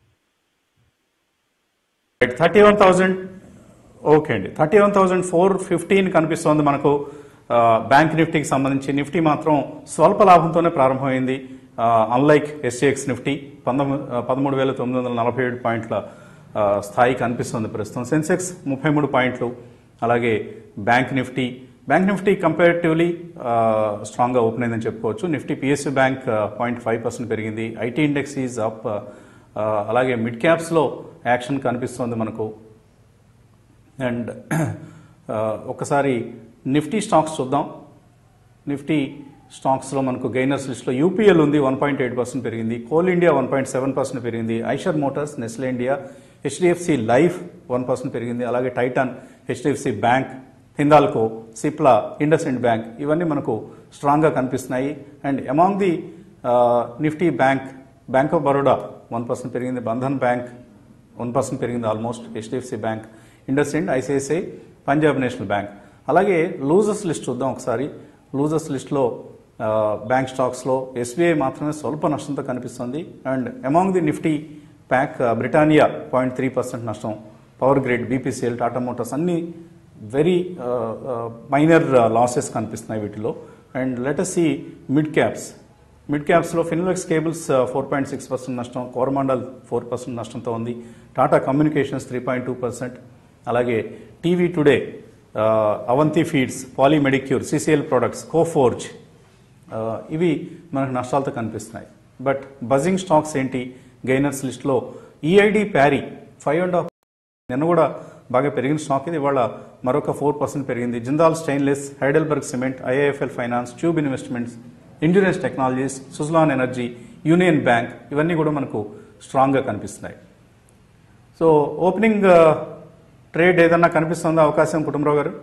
థర్టీ వన్ థౌజండ్ ఓకే అండి thirty one thousand four fifteen కనిపిస్తోంది మనకు ఆ, బ్యాంక్ నిఫ్టీకి సంబంధించి నిఫ్టీ మాత్రం స్వల్ప లాభంతోనే ప్రారంభమైంది అన్లైక్ ఎస్సీఎక్స్ నిఫ్టీ పంతొమ్మిది పదమూడు వేల తొమ్మిది వందల నలభై ఏడు పాయింట్ల ఆ, స్థాయి కనిపిస్తుంది ప్రస్తుతం సెన్సెక్స్ ముప్పై మూడు పాయింట్లు అలాగే bank Nifty bank Nifty comparatively స్ట్రాంగ్గా ఓపెన్ అయిందని చెప్పుకోవచ్చు Nifty PSU bank point five percent పెరిగింది ఐటీ ఇండెక్స్ ఈజ్ అప్ అలాగే మిడ్ క్యాప్స్లో యాక్షన్ కనిపిస్తోంది మనకు అండ్ ఒకసారి నిఫ్టీ స్టాక్స్ చూద్దాం నిఫ్టీ స్టాక్స్లో మనకు గెయినర్స్ లిస్ట్లో యూపీఎల్ ఉంది వన్ పాయింట్ ఎయిట్ పర్సెంట్ పెరిగింది coal India one point seven percent పెరిగింది Eicher motors Nestle India HDFC life one percent పెరిగింది అలాగే Titan HDFC bank Hindalco Cipla Indus ఇండ్ bank ఇవన్నీ మనకు స్ట్రాంగ్గా కనిపిస్తున్నాయి and among the Nifty bank bank of Baroda one percent పెరిగింది Bandhan bank one percent పెరిగింది almost HDFC bank IndusInd ICICI Punjab national bank అలాగే losers list చూద్దాం ఒకసారి లూజర్స్ లిస్ట్లో బ్యాంక్ స్టాక్స్లో ఎస్బీఐ మాత్రమే స్వల్ప నష్టంతో కనిపిస్తుంది and among the Nifty pack Britannia point three percent నష్టం power grid BPCL Tata motors అన్ని వెరీ మైనర్ లాసెస్ కనిపిస్తున్నాయి వీటిలో and let us see mid caps mid క్యాప్స్లో Finolex cables four point six percent నష్టం కోరమాండల్ ఫోర్ పర్సెంట్ నష్టంతో ఉంది Tata communications three point two percent అలాగే TV today Avanti feeds Polymedicure CCL products Coforge ఆ, ఇవి మనకు నష్టాలతో కనిపిస్తున్నాయి బట్ బజింగ్ స్టాక్స్ ఏంటి గెయినర్స్ లిస్ట్లో EID Parry five and half నిన్న కూడా బాగా పెరిగిన స్టాక్ ఇది ఇవాళ మరొక ఫోర్ పర్సెంట్ పెరిగింది Jindal stainless Heidelberg cement IIFL finance tube investments Endurance technologies Suzlon energy union bank ఇవన్నీ కూడా మనకు స్ట్రాంగ్గా కనిపిస్తున్నాయి సో ఓపెనింగ్ ట్రేడ్ ఏదన్నా కనిపిస్తుందా అవకాశం కుటుంబరావు గారు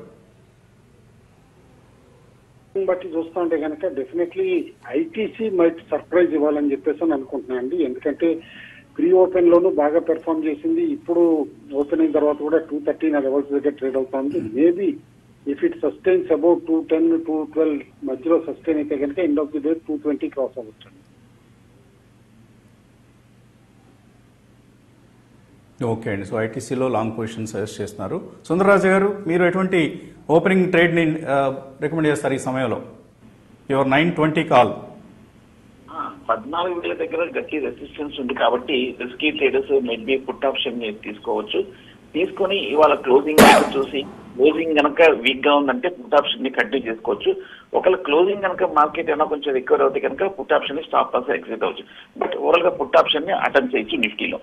దీన్ని బట్టి చూస్తా ఉంటే కనుక డెఫినెట్లీ ఐటీసీ మైట్ సర్ప్రైజ్ ఇవ్వాలని చెప్పేసి అని అనుకుంటున్నాను అండి ఎందుకంటే ప్రీ ఓపెన్ లోను బాగా పెర్ఫామ్ చేసింది ఇప్పుడు ఓపెన్ అయిన తర్వాత కూడా టూ థర్టీన్ లెవెల్స్ దగ్గర ట్రేడ్ అవుతుంది maybe if it sustains about two ten two twelve మధ్యలో సస్టైన్ అయితే కనుక end of the day two twenty cross అవ్వచ్చు ఓకే అండి సో ఐటీసీలో లాంగ్ పొజిషన్ సజెస్ట్ చేస్తున్నారు సుందరరాజు గారు మీరు ఎటువంటి ఓపెనింగ్ ట్రేడ్ని రికమెండ్ చేస్తారు ఈ సమయంలో యువర్ నైన్ ట్వంటీ కాల్ ఆ, పద్నాలుగు వేల దగ్గర గట్టి రెసిస్టెన్స్ ఉంది కాబట్టి రిస్కీ ట్రేడర్స్ మెడ్ బి పుట్ ఆప్షన్ ని తీసుకోవచ్చు తీసుకొని ఇవాళ క్లోజింగ్ చూసి క్లోజింగ్ కనుక వీక్ గా ఉందంటే పుట్ ఆప్షన్ ని కంటిన్యూ చేసుకోవచ్చు ఒకవేళ క్లోజింగ్ కనుక మార్కెట్ ఏమైనా కొంచెం రికవర్ అవుతే కనుక పుట్ ఆప్షన్ ని స్టాప్ లాస్ ఎగ్జిట్ అవ్వచ్చు బట్ ఓవరాల్ గా పుట్ ఆప్షన్ ని అటెంప్ట్ చేయొచ్చు నిఫ్టీలో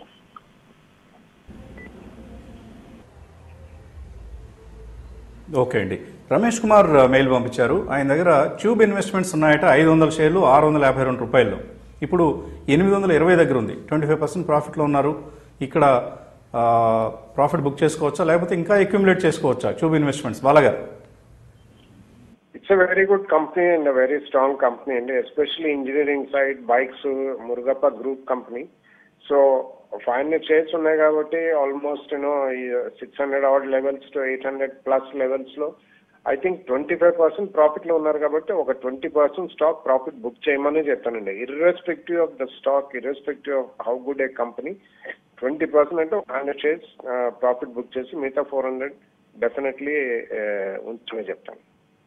ఓకే అండి రమేష్ కుమార్ మెయిల్ పంపించారు ఆయన దగ్గర ట్యూబ్ ఇన్వెస్ట్మెంట్స్ ఉన్నాయట ఐదు వందల షేర్లు ఆరు వందల యాభై రెండు రూపాయలు ఇప్పుడు ఎనిమిది వందల ఇరవై దగ్గర ఉంది ట్వంటీ ఫైవ్ పర్సెంట్ ప్రాఫిట్లో ఉన్నారు ఇక్కడ ప్రాఫిట్ బుక్ చేసుకోవచ్చా లేకపోతే ఇంకా అక్యుములేట్ చేసుకోవచ్చా ట్యూబ్ ఇన్వెస్ట్మెంట్స్ బాలగారు it's a very good company and very strong company అండి especially engineering side bikes Murugappa group company so five hundred shares ఉన్నాయి కాబట్టి almost you know six hundred our levels to eight hundred plus levels లో I think twenty five percent profit లో ఉన్నారు కాబట్టి ఒక twenty percent stock profit book చేయమని చెప్తానండి irrespective of the stock irrespective of how good a company twenty percent అంటే hundred shares profit book చేసి మిగతా ఫోర్ హండ్రెడ్ డెఫినెట్లీ ఉంచమని చెప్తాను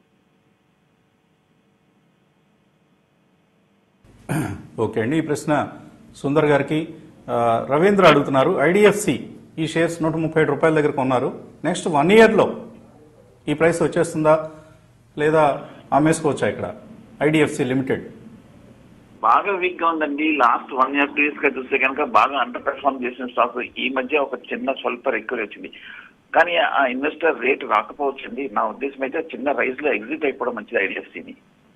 ఓకే అండి ఈ ప్రశ్న సుందర్ గారికి ఆ, రవీంద్ర అడుగుతున్నారు ఐడిఎఫ్సి ఈ షేర్స్ నూట ముప్పై ఏడు రూపాయల దగ్గర కొన్నారు నెక్స్ట్ వన్ ఇయర్లో ఈ ప్రైస్ వచ్చేస్తుందా లేదా అమ్మేసుకోవచ్చా ఇక్కడ ఐడిఎఫ్సి లిమిటెడ్ బాగా వీక్ గా ఉందండి last one year two years గా చూస్తే కనుక బాగా అండర్ పెర్ఫార్మ్ చేసిన స్టాక్ ఈ మధ్య ఒక చిన్న స్వల్ప రికవరీ వచ్చింది కానీ ఆ ఇన్వెస్టర్ రేట్ రాకపోవచ్చండి నా ఉద్దేశం అయితే చిన్న రైజ్ లో ఎగ్జిట్ అయిపోవడం మంచిది ఐడిఎఫ్సిని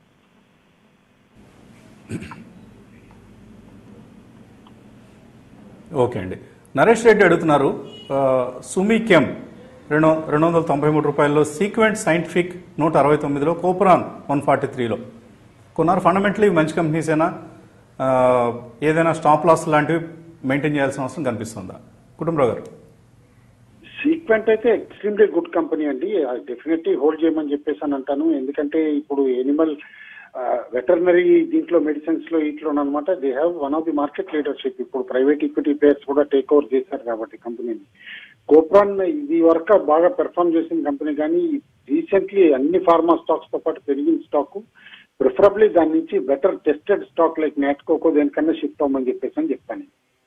ఓకే అండి నరేష్ రెడ్డి అడుగుతున్నారు ఆ, సుమి కెమ్ రెండు రెండు వందల తొంభై మూడు రూపాయల్లో సీక్వెంట్ సైంటిఫిక్ నూట అరవై తొమ్మిదిలో కోపురాన్ వన్ ఫార్టీ త్రీలో కొన్నారు ఫండమెంటలీ మంచి కంపెనీసేనా ఆ, ఏదైనా స్టాప్ లాస్ లాంటివి మెయింటైన్ చేయాల్సిన అవసరం కనిపిస్తుందా కుటుంబరావు గారు సీక్వెంట్ అయితే ఎక్స్ట్రీమ్లీ గుడ్ కంపెనీ అండి డెఫినెట్లీ హోల్డ్ చేయమని చెప్పేసి అని అంటాను ఎందుకంటే ఇప్పుడు ఎనిమల్ వెటర్నరీ దీంట్లో మెడిసిన్స్ లో ఇట్లో అనమాట they have one of the market leadership ఇప్పుడు ప్రైవేట్ ఈక్విటీ ప్లేయర్స్ కూడా టేక్ ఓవర్ చేశారు కాబట్టి కంపెనీని కోప్రాన్ ఇది వరకు బాగా పెర్ఫామ్ చేసిన కంపెనీ కానీ రీసెంట్లీ అన్ని ఫార్మా స్టాక్స్ తో పాటు పెరిగిన స్టాక్ ప్రిఫరబ్లీ దాని నుంచి బెటర్ టెస్టెడ్ స్టాక్ లైక్ నాట్కోకో దేనికన్నా షిఫ్ట్ అవ్వమని చెప్పేసి అని చెప్తాను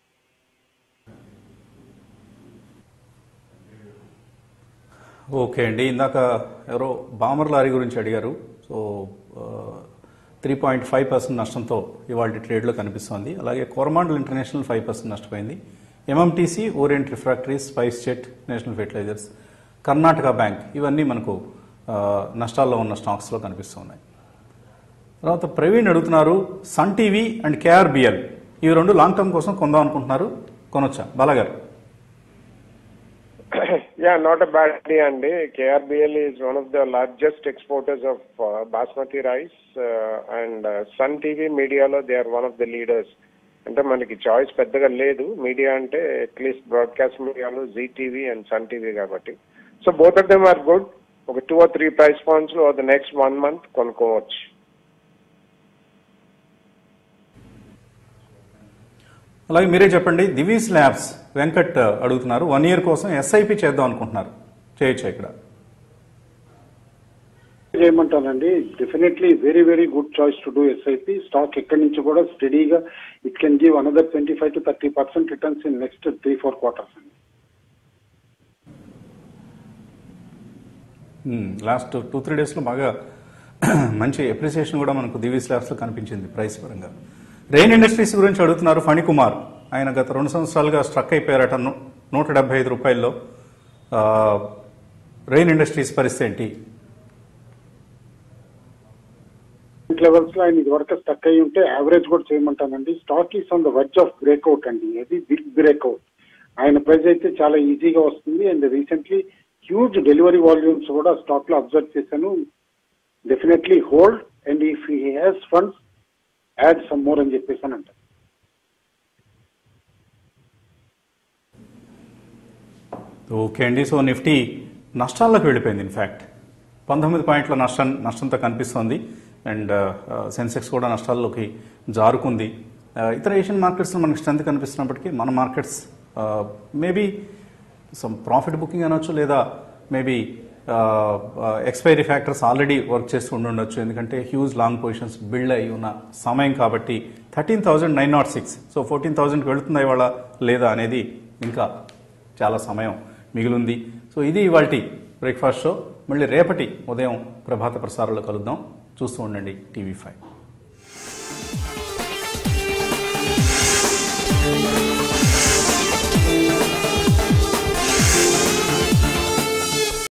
ఓకే అండి ఇందాక ఎవరో బామర్ లారీ గురించి అడిగారు so three point five percent నష్టంతో ఇవాళ ట్రేడ్లో కనిపిస్తోంది అలాగే కోరమాండల్ ఇంటర్నేషనల్ ఫైవ్ పర్సెంట్ నష్టపోయింది MMTC Orient refractories spice jet national fertilizers Karnataka bank ఇవన్నీ మనకు ఆ, నష్టాల్లో ఉన్న స్టాక్స్లో కనిపిస్తున్నాయి తర్వాత ప్రవీణ్ అడుగుతున్నారు సన్ టీవీ అండ్ కేఆర్బిఎల్ ఇవి రెండు లాంగ్ టర్మ్ కోసం కొందాం అనుకుంటున్నారు కొనొచ్చా బాలాగారు Yeah, not a bad idea, Andy. KRBL is one of the largest exporters of uh, basmati rice, uh, and uh, Sun TV మీడియాలో they are one of the leaders అంటే మనకి చాయిస్ పెద్దగా లేదు మీడియా అంటే అట్లీస్ట్ బ్రాడ్కాస్ట్ మీడియాలో Zee TV and Sun TV కాబట్టి so both of them are good ఒక two or three price points లో ద నెక్స్ట్ వన్ మంత్ కొనుక్కోవచ్చు అలాగే మీరే చెప్పండి దివీస్ ల్యాబ్స్ వెంకట్ అడుగుతున్నారు వన్ ఇయర్ కోసం ఎస్ఐపి చేద్దాం అనుకుంటున్నారు చేయొచ్చా ఇక్కడ చేయమంటానండి definitely very very good choice to do SIP stock ఎక్కడి నుంచి కూడా స్టడీగా it can give another twenty five to thirty percent returns in next three four quarters అండి లాస్ట్ టూ త్రీ డేస్లో బాగా మంచి అప్రిసియేషన్ కూడా మనకు దివీ స్లాబ్స్లో కనిపించింది ప్రైస్ పరంగా రెయిన్ ఇండస్ట్రీస్ గురించి అడుగుతున్నారు ఫణికుమార్ ఆయన గత రెండు సంవత్సరాలుగా స్ట్రక్ అయిపోయారట ను- నూట డెబ్బై ఐదు రూపాయల్లో ఆ, రెయిన్ ఇండస్ట్రీస్ పరిస్థితి ఏంటి లెవెల్స్ లో ఆయన ఇదివరకు స్టక్ అయి ఉంటే యావరేజ్ కూడా చేయమంటానండి stock is on the verge of breakout అండి అది బిగ్ బ్రేక్అవుట్ ఆయన ప్రైస్ అయితే చాలా ఈజీగా వస్తుంది and recently huge delivery volumes కూడా స్టాక్ లో అబ్జర్వ్ చేశాను definitely hold and if he has funds add some more అని చెప్పేసి అంట ఓకే అండి సో నిఫ్టీ నష్టాల్లోకి వెళ్ళిపోయింది ఇన్ఫ్యాక్ట్ పంతొమ్మిది పాయింట్ల నష్టం నష్టంతో కనిపిస్తోంది అండ్ సెన్సెక్స్ కూడా నష్టాల్లోకి జారుకుంది ఆ, ఇతర ఏషియన్ మార్కెట్స్లో మనకి స్ట్రెంత్ కనిపిస్తున్నప్పటికీ మన markets maybe some profit booking అనొచ్చు లేదా maybe expiry factors already work చేస్తూ ఉండుండొచ్చు ఎందుకంటే హ్యూజ్ లాంగ్ పొజిషన్స్ బిల్డ్ అయి ఉన్న సమయం కాబట్టి thirteen thousand nine not six so fourteen థౌజండ్కి వెళుతుందా ఇవాళ లేదా అనేది ఇంకా చాలా సమయం మిగిలింది సో ఇది ఇవాళ బ్రేక్ఫాస్ట్ షో మళ్ళీ రేపటి ఉదయం ప్రభాత ప్రసారాల్లో కలుద్దాం చూస్తూ ఉండండి టీవీ ఫైవ్